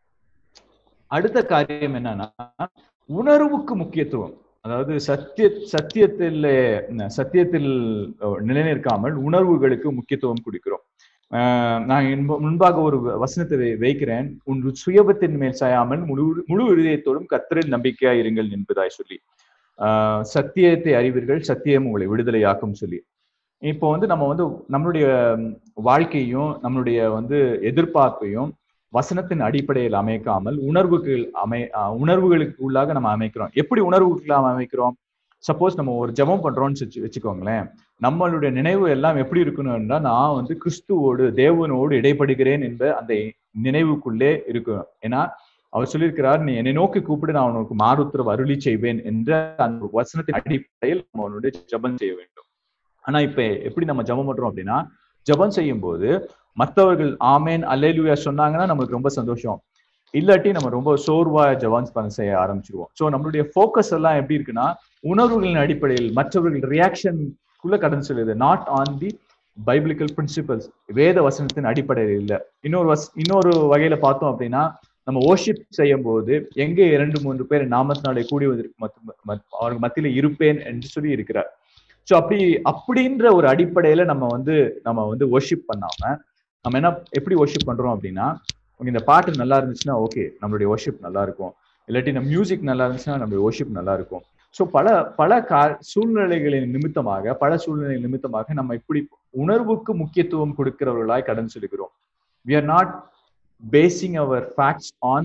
அடுத்த காரியம் என்னன்னா உணர்வுக்கு முக்கியத்துவம் அதாவது சத்திய சத்தியத்தில் சத்தியத்தில் நிலைநிற்காமல் உணர்வுகளுக்கு முக்கியத்துவம் கொடுக்கிறோம் ஆஹ் நான் என்ப- முன்பாக ஒரு வசனத்தை வை- வைக்கிறேன் உன் சுயபத்தின் மேல் சாயாமல் முழு முழு இருதயத்தோடும் கத்தரில் நம்பிக்கையா இருங்கள் என்பதாய் சொல்லி ஆஹ் சத்தியத்தை அறிவீர்கள் சத்தியம் உங்களை விடுதலையாக்கும் சொல்லி இப்போ வந்து நம்ம வந்து நம்மளுடைய ம், வாழ்க்கையும் நம்மளுடைய வந்து எதிர்பார்ப்பையும் வசனத்தின் அடிப்படையில் அமைக்காமல் உணர்வுக்கு அமை அஹ் உணர்வுகளுக்கு உள்ளாக நம்ம அமைக்கிறோம் எப்படி உணர்வுக்குள்ள அமைக்கிறோம் சப்போஸ் நம்ம ஒரு ஜெபம் பண்றோம்னு வச்சு வச்சுக்கோங்களேன் நம்மளுடைய நினைவு எல்லாம் எப்படி இருக்கணும்னா நான் வந்து கிறிஸ்துவோடு தேவனோடு இடைப்படுகிறேன் என்ற அந்த நினைவுக்குள்ளே இருக்கணும் ஏன்னா அவர் சொல்லியிருக்கிறார் நீ என்னை நோக்கி கூப்பிடு நான் உனக்கு மாறுத்திர அருளி செய்வேன் என்ற அந்த ஒரு வசனத்தின் அடிப்படையில் நம்ம அவனுடைய ஜெபம் செய்ய வேண்டும் ஆனா இப்ப எப்படி நம்ம ஜெபம் பண்றோம் அப்படின்னா ஜெபம் செய்யும் போது மற்றவர்கள் ஆமேன் அல்லேலுயா சொன்னாங்கன்னா நமக்கு ரொம்ப சந்தோஷம் இல்லாட்டி நம்ம ரொம்ப சோர்வா ஜவான்ஸ் பண்ண செய்ய ஆரம்பிச்சிருவோம் ஸோ நம்மளுடைய ஃபோக்கஸ் எல்லாம் எப்படி இருக்குன்னா உணர்வுகளின் அடிப்படையில் மற்றவர்கள் ரியாக்ஷனுக்குள்ள கடந்து சொல்லுது not on the biblical principles வேத வசனத்தின் அடிப்படையில் இல்ல இன்னொரு வஸ் இன்னொரு வகையில பார்த்தோம் அப்படின்னா நம்ம ஓஷிப் செய்யும் போது எங்கே இரண்டு மூன்று பேர் நாமத்தினாலே கூடி வந்திருக்கு மத்த- மத்- அவர்கள் மத்தியில இருப்பேன் என்று சொல்லி இருக்கிறார் ஸோ அப்படி அப்படின்ற ஒரு அடிப்படையில நம்ம வந்து நம்ம வந்து ஒர்ஷிப் பண்ணாம நம்ம என்ன எப்படி ஒர்ஷிப் பண்றோம் அப்படின்னா உங்க இந்த பாட்டு நல்லா இருந்துச்சுன்னா ஓகே நம்மளுடைய ஒர்ஷிப் நல்லா இருக்கும் இல்லாட்டி நம்ம மியூசிக் நல்லா இருந்துச்சுன்னா நம்மளுடைய ஒர்ஷிப் நல்லா இருக்கும் ஸோ பல பல கா சூழ்நிலைகளின் நிமித்தமாக பல சூழ்நிலை நிமித்தமாக நம்ம இப்படி உணர்வுக்கு முக்கியத்துவம் கொடுக்கிறவர்களாய் கடந்து செல்கிறோம் we are not basing our facts on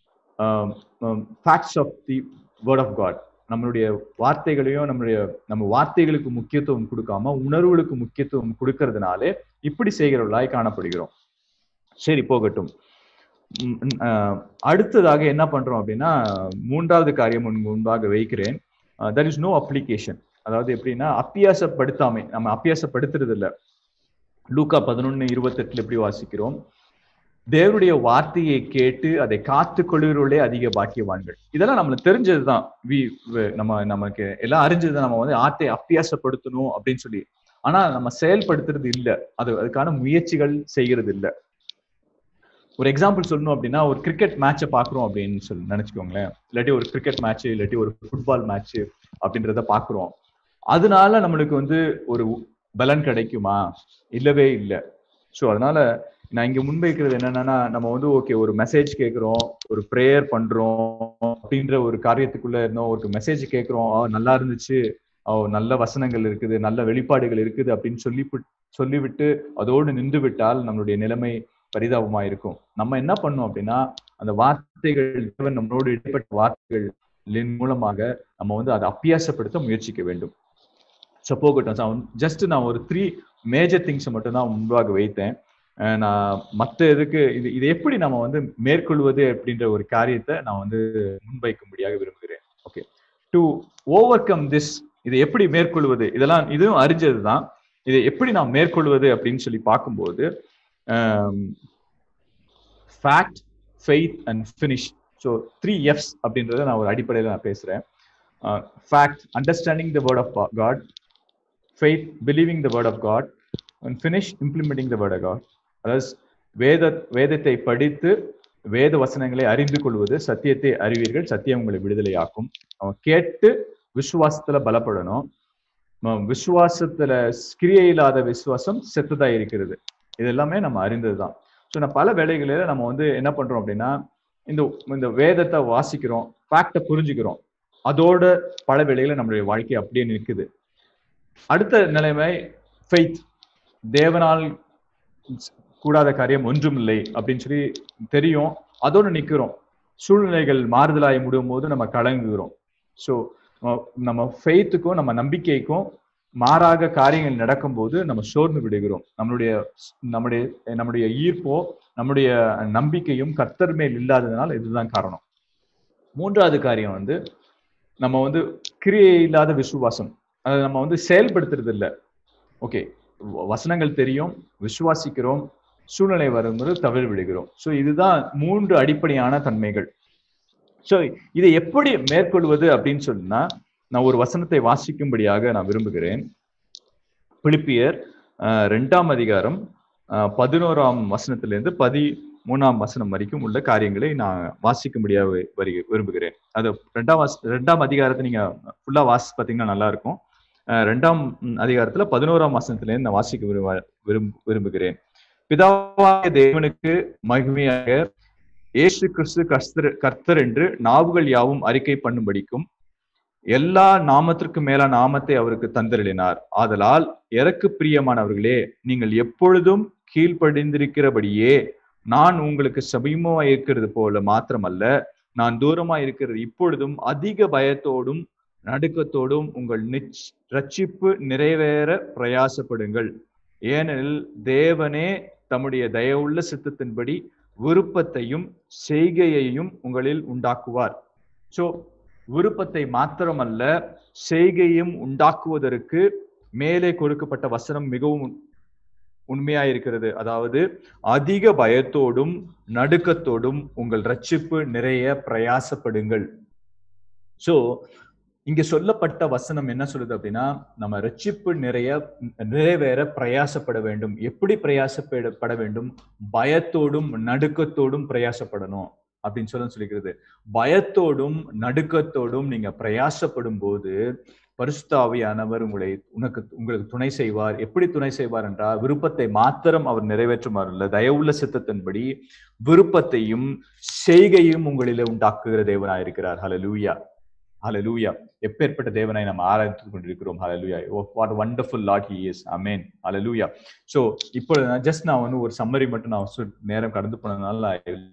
facts of the word of God நம்மளுடைய வார்த்தைகளையும் நம்மளுடைய நம்ம வார்த்தைகளுக்கு முக்கியத்துவம் கொடுக்காம உணர்வுகளுக்கு முக்கியத்துவம் கொடுக்கறதுனாலே இப்படி செய்கிறவர்களாய் காணப்படுகிறோம் சரி போகட்டும் உம் உம் அஹ் அடுத்ததாக என்ன பண்றோம் அப்படின்னா மூன்றாவது காரியம் உன் முன்பாக வைக்கிறேன் தட் இஸ் நோ அப்ளிகேஷன் அதாவது எப்படின்னா அப்பியாசப்படுத்தாமை நம்ம அப்பியாசப்படுத்துறது இல்ல லூக்கா பதினொன்னு இருபத்தெட்டுல எப்படி வாசிக்கிறோம் தேவனுடைய வார்த்தையை கேட்டு அதை காத்து கொள்கிறவர்களே அதிக பாக்கியவான்கள் இதெல்லாம் நம்மளுக்கு தெரிஞ்சதுதான் வி வி- நம்ம நமக்கு எல்லாம் அறிஞ்சது நம்ம வந்து ஆர்த்தை அப்பியாசப்படுத்தணும் அப்படின்னு சொல்லி ஆனா நம்ம செயல்படுத்துறது இல்ல அது அதுக்கான முயற்சிகள் செய்கிறது இல்ல ஒரு எக்ஸாம்பிள் சொல்லணும் அப்படின்னா ஒரு கிரிக்கெட் மேட்சை பாக்குறோம் அப்படின்னு சொல்லி நினைச்சுக்கோங்களேன் இல்லாட்டி ஒரு கிரிக்கெட் மேட்ச் இல்லாட்டி ஒரு ஃபுட்பால் மேட்ச் அப்படின்றத பாக்குறோம் அதனால நம்மளுக்கு வந்து ஒரு பலன் கிடைக்குமா இல்லவே இல்லை ஸோ அதனால நான் இங்க முன்வைக்கிறது என்னன்னா நம்ம வந்து ஓகே ஒரு மெசேஜ் கேட்குறோம் ஒரு ப்ரேயர் பண்றோம் அப்படின்ற ஒரு காரியத்துக்குள்ள இருந்தோம் ஒரு மெசேஜ் கேட்குறோம் நல்லா இருந்துச்சு நல்ல வசனங்கள் இருக்குது நல்ல வெளிப்பாடுகள் இருக்குது அப்படின்னு சொல்லி சொல்லிவிட்டு அதோடு நின்று விட்டால் நம்மளுடைய நிலைமை பரிதாபமா இருக்கும் நம்ம என்ன பண்ணோம் அப்படின்னா அந்த வார்த்தைகள் தேவன் நம்மளோடு இடைப்பட்ட வார்த்தைகளின் மூலமாக நம்ம வந்து அதை அப்பியாசப்படுத்த முயற்சிக்க வேண்டும் ஸோ போகட்டும் ஜஸ்ட் நான் ஒரு த்ரீ மேஜர் திங்ஸை மட்டும் தான் முன்பாக வைத்தேன் நான் மற்ற இதுக்கு இது இதை எப்படி நம்ம வந்து மேற்கொள்வது அப்படின்ற ஒரு காரியத்தை நான் வந்து முன்வைக்கும்படியாக விரும்புகிறேன் okay to overcome this இதை எப்படி மேற்கொள்வது இதெல்லாம் இதுவும் அறிஞ்சது தான் இதை எப்படி நாம் மேற்கொள்வது அப்படின்னு சொல்லி பார்க்கும்போது fact faith and finish so three Fs அப்படின்றத நான் ஒரு அடிப்படையில் நான் பேசுகிறேன் fact understanding the word of God faith believing the word of God and finish implementing the word of God அதாவது வேத வேதத்தை படித்து வேத வசனங்களை அறிந்து கொள்வது சத்தியத்தை அறிவீர்கள் சத்தியம் உங்களை விடுதலையாக்கும் அவன் கேட்டு விசுவாசத்துல பலப்படணும் விசுவாசத்துல கிரியை இல்லாத விசுவாசம் செத்துதா இருக்கிறது இது எல்லாமே நம்ம அறிந்ததுதான் ஸோ நான் பல வேலைகளில நம்ம வந்து என்ன பண்றோம் அப்படின்னா இந்த இந்த வேதத்தை வாசிக்கிறோம் ஃபேக்டை புரிஞ்சுக்கிறோம் அதோட பல வேலைகளை நம்மளுடைய வாழ்க்கை அப்படியே நிற்குது அடுத்த நிலைமை ஃபெய்த் தேவனால் கூடாத காரியம் ஒன்றும் இல்லை அப்படின்னு சொல்லி தெரியும் அதோடு நிற்கிறோம் சூழ்நிலைகள் மாறுதலாகி முடியும் போது நம்ம கலங்குகிறோம் ஸோ நம்ம ஃபெய்த்துக்கும் நம்ம நம்பிக்கைக்கும் மாறாக காரியங்கள் நடக்கும்போது நம்ம சோர்ந்து விடுகிறோம் நம்மளுடைய நம்முடைய நம்முடைய ஈர்ப்போ நம்முடைய நம்பிக்கையும் கர்த்தர் மேல் இல்லாததுனால இதுதான் காரணம் மூன்றாவது காரியம் வந்து நம்ம வந்து கிரியை இல்லாத விசுவாசம் அதை நம்ம வந்து செயல்படுத்துறது இல்லை ஓகே வசனங்கள் தெரியும் விசுவாசிக்கிறோம் சூழ்நிலை வரும்போது தவறு விடுகிறோம் ஸோ இதுதான் மூன்று அடிப்படையான தன்மைகள் ஸோ இதை எப்படி மேற்கொள்வது அப்படின்னு சொன்னா நான் ஒரு வசனத்தை வாசிக்கும்படியாக நான் விரும்புகிறேன் பிலிப்பியர் ரெண்டாம் அதிகாரம் பதினோராம் வசனத்திலிருந்து பதி மூணாம் வசனம் வரைக்கும் உள்ள காரியங்களை நான் வாசிக்கும்படியாக வரி விரும்புகிறேன் அது ரெண்டாம் வாச ரெண்டாம் அதிகாரத்தை நீங்க ஃபுல்லா வாசி பார்த்தீங்கன்னா நல்லா இருக்கும் ரெண்டாம் அதிகாரத்துல பதினோராம் வசனத்திலேருந்து நான் வாசிக்க விரும்ப விரும்ப விரும்புகிறேன் பிதாவாய தேவனுக்கு மகிமையாக இயேசு கிறிஸ்து கர்த்தர் கர்த்தர் என்று நாவுகள் யாவும் அறிக்கை பண்ணும்படிக்கும் எல்லா நாமத்திற்கு மேல நாமத்தை அவருக்கு தந்தருளினார் ஆதலால் எனக்கு பிரியமானவர்களே நீங்கள் எப்பொழுதும் கீழ்ப்படிந்திருக்கிறபடியே நான் உங்களுக்கு சமீபமா இருக்கிறது போல மாத்திரமல்ல நான் தூரமா இருக்கிறது இப்பொழுதும் அதிக பயத்தோடும் நடுக்கத்தோடும் உங்கள் நிச் ரட்சிப்பு நிறைவேற பிரயாசப்படுங்கள் ஏனெனில் தேவனே தம்முடைய தயவுள்ள சித்தத்தின்படி விருப்பத்தையும் செய்கையையும் உங்களில் உண்டாக்குவார் ஸோ விருப்பத்தை மாத்திரமல்ல செய்கையும் உண்டாக்குவதற்கு மேலே கொடுக்கப்பட்ட வசனம் மிகவும் உண்மையா இருக்கிறது அதாவது அதிக பயத்தோடும் நடுக்கத்தோடும் உங்கள் ரட்சிப்பு நிறைய பிரயாசப்படுங்கள் சோ இங்க சொல்லப்பட்ட வசனம் என்ன சொல்லுது அப்படின்னா நம்ம ரட்சிப்பு நிறைய நிறைவேற பிரயாசப்பட வேண்டும் எப்படி பிரயாசப்பட வேண்டும் பயத்தோடும் நடுக்கத்தோடும் பிரயாசப்படணும் அப்படின்னு சொல்ல சொல்லிக்கிறது பயத்தோடும் நடுக்கத்தோடும் நீங்க பிரயாசப்படும் போது பரிசுத்தாவியானவர் உங்களை உனக்கு உங்களுக்கு துணை செய்வார் எப்படி துணை செய்வார் என்றால் விருப்பத்தை மாத்திரம் அவர் நிறைவேற்றுமாறு இல்ல தயவுள்ள சித்தத்தின்படி விருப்பத்தையும் செய்கையும் உங்களிலே உண்டாக்குகிற தேவனாயிருக்கிறார் ஹலலூயா ஹலலூயா எப்பேற்பட்ட தேவனாய் நம்ம ஆராய்ந்து கொண்டிருக்கிறோம் hallelujah what wonderful Lord he is amen hallelujah so இப்போ ஜஸ்ட் நான் வந்து ஒரு சம்மரி மட்டும் நான் நேரம் கடந்து போனதுனால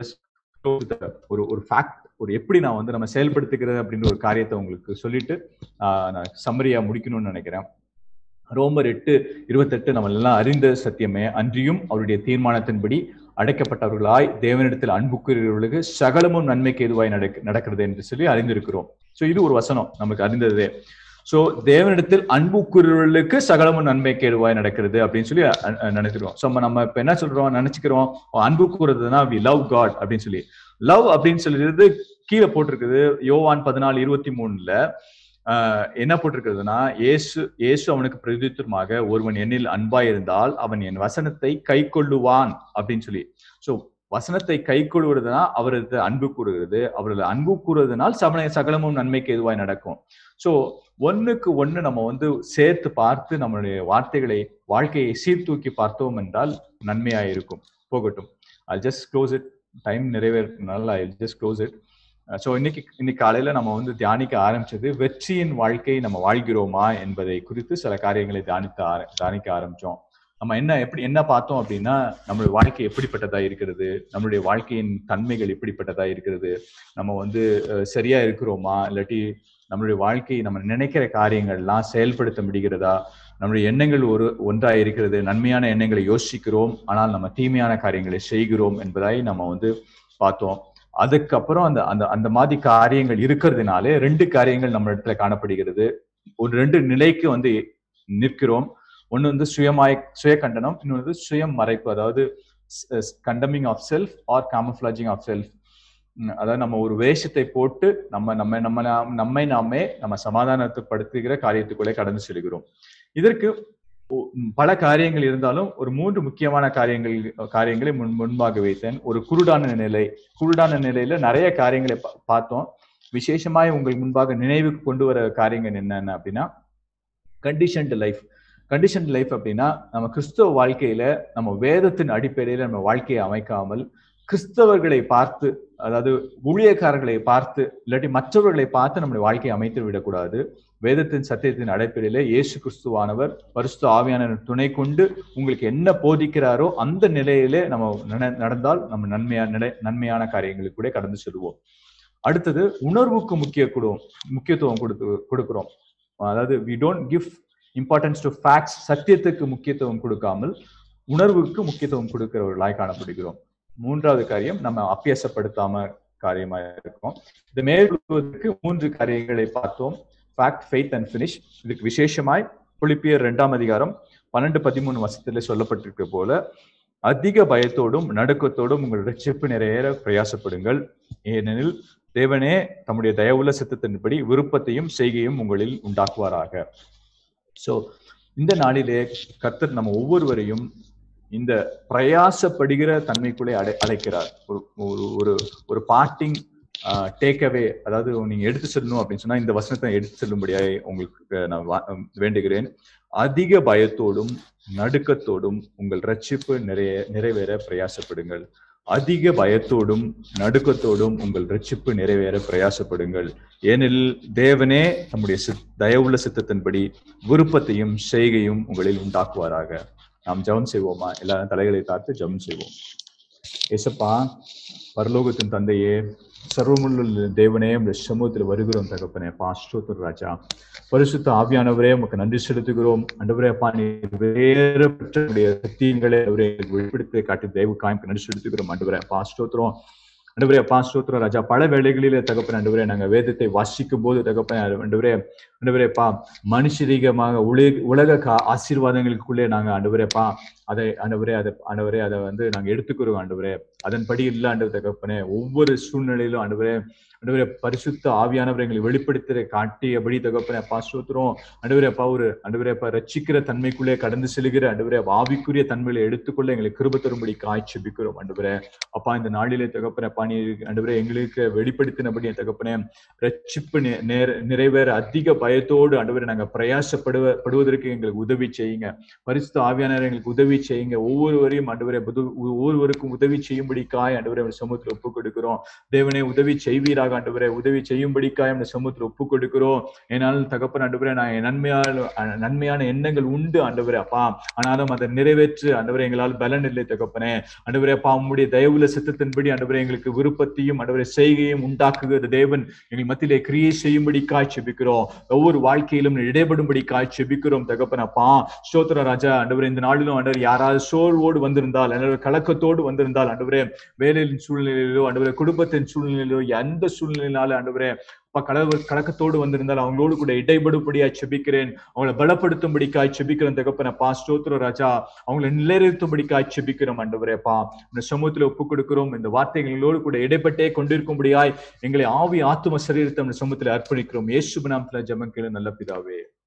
ஒரு ஒரு ஃபேக்ட் ஒரு எப்படி நான் வந்து நம்ம செயல்படுத்திக்கிறது அப்படின்ற ஒரு காரியத்தை உங்களுக்கு சொல்லிட்டு நான் சம்மரியா முடிக்கணும்னு நினைக்கிறேன் ரோமர் எட்டு இருபத்தெட்டு நம்ம எல்லாம் அறிந்த சத்தியமே அன்றியும் அவருடைய தீர்மானத்தின்படி அடைக்கப்பட்டவர்களாய் தேவனிடத்தில் அன்புக்குரியவர்களுக்கு சகலமும் நன்மைக்கு எதுவாய் நடக்க நடக்கிறது என்று சொல்லி அறிந்திருக்கிறோம் ஸோ இது ஒரு வசனம் நமக்கு அறிந்ததே சோ தேவனிடத்தில் அன்புக்குரியவர்களுக்கு சகலமும் நன்மை கேடுவாய் நடக்கிறது அப்படின்னு சொல்லி நினைக்கிறோம் ஸோ நம்ம இப்ப என்ன சொல்றோம் நினைச்சுக்கிறோம் அன்பு கூறுறதுனா வி லவ் காட் அப்படின்னு சொல்லி லவ் அப்படின்னு சொல்லிடுறது கீழே போட்டிருக்குது யோவான் பதினாலு இருபத்தி மூணுல ஆஹ் என்ன போட்டிருக்கிறதுனா ஏசு ஏசு அவனுக்கு பிரதித்துவமாக ஒருவன் என்னில் அன்பாய் இருந்தால் அவன் என் வசனத்தை கை கொள்ளுவான் அப்படின்னு சொல்லி ஸோ வசனத்தை கை கொள்வதுனா அவரது அன்பு கூறுகிறது அவரது அன்பு கூறுவதனால் சமய சகலமும் நன்மைக்கு எதுவாய் நடக்கும் சோ ஒண்ணுக்கு ஒண்ணு நம்ம வந்து சேர்த்து பார்த்து நம்மளுடைய வார்த்தைகளை வாழ்க்கையை சீர்தூக்கி பார்த்தோம் என்றால் நன்மையா இருக்கும் போகட்டும் I just close it time நிறைவேறினால I just close it so இன்னைக்கு இன்னைக்கு காலையில நம்ம வந்து தியானிக்க ஆரம்பிச்சது வெற்றியின் வாழ்க்கை நம்ம வாழ்கிறோமா என்பதை குறித்து சில காரியங்களை தியானித்த ஆர தியானிக்க ஆரம்பிச்சோம் நம்ம என்ன எப்படி என்ன பார்த்தோம் அப்படின்னா நம்மளுடைய வாழ்க்கை எப்படிப்பட்டதா இருக்கிறது நம்மளுடைய வாழ்க்கையின் தன்மைகள் எப்படிப்பட்டதா இருக்கிறது நம்ம வந்து அஹ், சரியா இருக்கிறோமா இல்லாட்டி நம்மளுடைய வாழ்க்கை நம்ம நினைக்கிற காரியங்கள்லாம் செயல்படுத்த முடிகிறதா நம்முடைய எண்ணங்கள் ஒரு ஒன்றா இருக்கிறது நன்மையான எண்ணங்களை யோசிக்கிறோம் ஆனால் நம்ம தீமையான காரியங்களை செய்கிறோம் என்பதை நம்ம வந்து பார்த்தோம் அதுக்கப்புறம் அந்த அந்த அந்த மாதிரி காரியங்கள் இருக்கிறதுனாலே ரெண்டு காரியங்கள் நம்ம இடத்துல காணப்படுகிறது ஒரு ரெண்டு நிலைக்கு வந்து நிற்கிறோம் ஒன்று வந்து சுயமாய் சுய கண்டனம் இன்னொன்று வந்து சுயம் மறைப்பு அதாவது condemning of self or camouflaging of self அதாவது நம்ம ஒரு வேஷத்தை போட்டு நம்ம நம்ம நம்ம நாம்- நம்மை நாமே நம்ம சமாதானத்தைப்படுத்துகிற காரியத்துக்குள்ளே கடந்து செல்கிறோம் இதற்கு ஒ- ம், பல காரியங்கள் இருந்தாலும் ஒரு மூன்று முக்கியமான காரியங்கள் காரியங்களை முன் முன்பாக வைத்தேன் ஒரு குருடான நிலை குருடான நிலையில நிறைய காரியங்களை பா- பார்த்தோம் விசேஷமாய் உங்கள் முன்பாக நினைவுக்கு கொண்டு வர காரியங்கள் என்னென்ன அப்படின்னா கண்டிஷன்டு லைஃப் கண்டிஷன் லைஃப் அப்படின்னா நம்ம கிறிஸ்தவ வாழ்க்கையில நம்ம வேதத்தின் அடிப்படையில நம்ம வாழ்க்கையை அமைக்காமல் கிறிஸ்தவர்களை பார்த்து அதாவது ஊழியக்காரர்களை பார்த்து இல்லாட்டி மற்றவர்களை பார்த்து நம்முடைய வாழ்க்கையை அமைத்து விடக்கூடாது வேதத்தின் சத்தியத்தின் அடிப்படையில இயேசு கிறிஸ்துவானவர் பரிசுத்த ஆவியான துணை கொண்டு உங்களுக்கு என்ன போதிக்கிறாரோ அந்த நிலையிலே நம்ம நட- நடந்தால் நம்ம நன்மையான நிலை நன்மையான காரியங்களுக்கு கூட கடந்து செல்வோம் அடுத்தது உணர்வுக்கு முக்கிய கொடு- முக்கியத்துவம் கொடுத்து கொடுக்கிறோம் அதாவது we don't give importance to facts சத்தியத்துக்கு முக்கியத்துவம் கொடுக்காமல் உணர்வுக்கு முக்கியத்துவம் கொடுக்கிறவர்களாய் காணப்படுகிறோம் மூன்றாவது காரியம் நம்ம அப்பியாசப்படுத்தாம காரியமா இருக்கும் இது மேற்கொள்வதற்கு மூன்று காரியங்களை பார்த்தோம் ஃபேக்ட் ஃபெய்த் அண்ட் ஃபினிஷ் இதுக்கு விசேஷமாய் புலிப்பியர் இரண்டாம் அதிகாரம் பன்னெண்டு பதிமூணு வருஷத்துல சொல்லப்பட்டிருக்க போல அதிக பயத்தோடும் நடுக்கத்தோடும் உங்கள் ரட்சிப்பு நிறைவேற பிரயாசப்படுங்கள் ஏனெனில் தேவனே தம்முடைய தயவுள்ள சித்தத்தின்படி விருப்பத்தையும் செய்கையும் உங்களில் உண்டாக்குவாராக சோ இந்த நாளிலே கர்த்தர் நம்ம ஒவ்வொருவரையும் இந்த பிரயாசப்படுகிற தன்மைக்குள்ளே அடை அழைக்கிறார் ஒரு ஒரு ஒரு ஒரு பார்ட்டிங் டேக் அவே அதாவது நீங்க எடுத்து செல்லணும் அப்படின்னு சொன்னா இந்த வசனத்தை எடுத்து செல்லும்படியாக உங்களுக்கு நான் வா- வேண்டுகிறேன் அதிக பயத்தோடும் நடுக்கத்தோடும் உங்கள் ரட்சிப்பு நிறைய நிறைவேற பிரயாசப்படுங்கள் அதிக பயத்தோடும் நடுக்கத்தோடும் உங்கள் ரட்சிப்பு நிறைவேற பிரயாசப்படுங்கள் ஏனெனில் தேவனே தம்முடைய சித் தயவுள்ள சித்தத்தின்படி விருப்பத்தையும் செய்கையும் உங்களில் உண்டாக்குவாராக நாம் ஜெபம் செய்வோமா எல்லாரும் தலைகளை தாழ்த்து ஜெபம் செய்வோம் ஏசப்பா பரலோகத்தின் தந்தையே சர்வமுள்ள தேவனே உடைய சமூகத்தில் வருகிறோம் தகப்பனே பாஸ்டோத்தர் ராஜா பரிசுத்த ஆவியானவரே உமக்கு நன்றி செலுத்துகிறோம் அண்டவரே அப்பா நீ வேறு பெற்றவருடைய சத்தியங்களை அவரை வெளிப்படுத்தி காட்டி தெய்வ காய்க்கு நன்றி செலுத்துகிறோம் அண்டவரே பாஸ்டோத்திரம் அண்டவரே பாஸ்டோத்திரம் ராஜா பல வேளைகளிலே தகப்பன அண்டவரே நாங்க வேதத்தை வாசிக்கும் போது தகப்பன அண்டவரே அண்டவரேப்பா மனுஷரீகமாக உலக உலக கா ஆசீர்வாதங்களுக்குள்ளே நாங்க ஆண்டவரேப்பா அதை ஆண்டவரே அதை ஆண்டவரே அதை வந்து நாங்க எடுத்துக்கிறோம் ஆண்டவரே அதன்படி இல்ல ஆண்டவர் தகப்பனே ஒவ்வொரு சூழ்நிலையிலும் ஆண்டவரே ஆண்டவரே பரிசுத்த ஆவியானவர் எங்களை வெளிப்படுத்துற காட்டியபடி தகப்பனே அப்பா சோத்துறோம் ஆண்டவரே அப்பா ஒரு ஆண்டவரே அப்பா ரட்சிக்கிற தன்மைக்குள்ளே கடந்து செல்கிற ஆண்டவரே ஆவிக்குரிய தன்மைகளை எடுத்துக்கொள்ள எங்களை கிருப தரும்படி காய்ச்சபிக்கிறோம் ஆண்டவரே அப்பா இந்த நாளிலே தகப்பனே அப்பா நீ ஆண்டவரே எங்களுக்கு வெளிப்படுத்தினபடி என் தகப்பனே ரட்சிப்பு நி- நேர- நிறைவேற அதிக பயத்தோடு ஆண்டவரே நாங்க பிரயாசப்படுவ படுவதற்கு எங்களுக்கு உதவி செய்யுங்க பரிசுத்த ஆவியானவர் எங்களுக்கு உதவி செய்யுங்க ஒவ்வொருவரையும் ஆண்டவரே புது- ஒவ்வொருவருக்கும் உதவி செய்யும்படிக்காய் ஆண்டவரே உம்முடைய சமூகத்தில் ஒப்பு கொடுக்கிறோம் தேவனே உதவி செய்வீராக ஆண்டவரே உதவி செய்யும்படிக்காய் இந்த சமூகத்தில் ஒப்பு கொடுக்கிறோம் ஏனால் தகப்பன் ஆண்டவரே நான் என் நன்மையான அஹ், நன்மையான எண்ணங்கள் உண்டு ஆண்டவரே அப்பா ஆனாலும் அதை நிறைவேற்று ஆண்டவரே எங்களால் பலன் இல்லை தகப்பனே ஆண்டவரே அப்பா உம்முடைய தயவுள்ள சித்தத்தின்படி ஆண்டவரே எங்களுக்கு விருப்பத்தையும் ஆண்டவரே செய்கையும் உண்டாக்குகிற தேவன் எங்கள் மத்தியிலே கிரியை செய்யும்படி காய்ச்சபிக்கிறோம் ஒவ்வொரு வாழ்க்கையிலும் இடைபடும்படி காய்ச்சபிக்கிறோம் தகப்பன் அப்பா ஸ்தோத்திர ராஜா ஆண்டவரே இந்த நாளிலும் ஆண்டவர் யாராவது சோர்வோடு வந்திருந்தால் ஆண்டவர் கலக்கத்தோடு வந்திருந்தால் ஆண்டவரே வேலையின் சூழ்நிலையிலோ ஆண்டவரே குடும்பத்தின் சூழ்நிலையிலோ எந்த சூழ்நிலையினாலும் ஆண்டவரே அப்பா கலவ கலக்கத்தோடு வந்திருந்தால் அவங்களோடு கூட இடைபடும்படியாய் செபிக்கிறேன் அவங்களை பலப்படுத்தும்படிக்காய் செபிக்கிறேன் தகப்பனப்பா ஸ்தோத்திர ராஜா அவங்களை நிலைநிறுத்தும்படிக்காய் செபிக்கிறோம் ஆண்டவரே அப்பா இந்த சமூகத்துல ஒப்பு கொடுக்கிறோம் இந்த வார்த்தைகளோடு கூட இடைப்பட்டே கொண்டிருக்கும்படியாய் எங்களை ஆவி ஆத்தும சரீரத்தை இந்த சமூகத்தில் அர்ப்பணிக்கிறோம் இயேசு நாமத்துல ஜெபம் கேளு நல்ல பிதாவே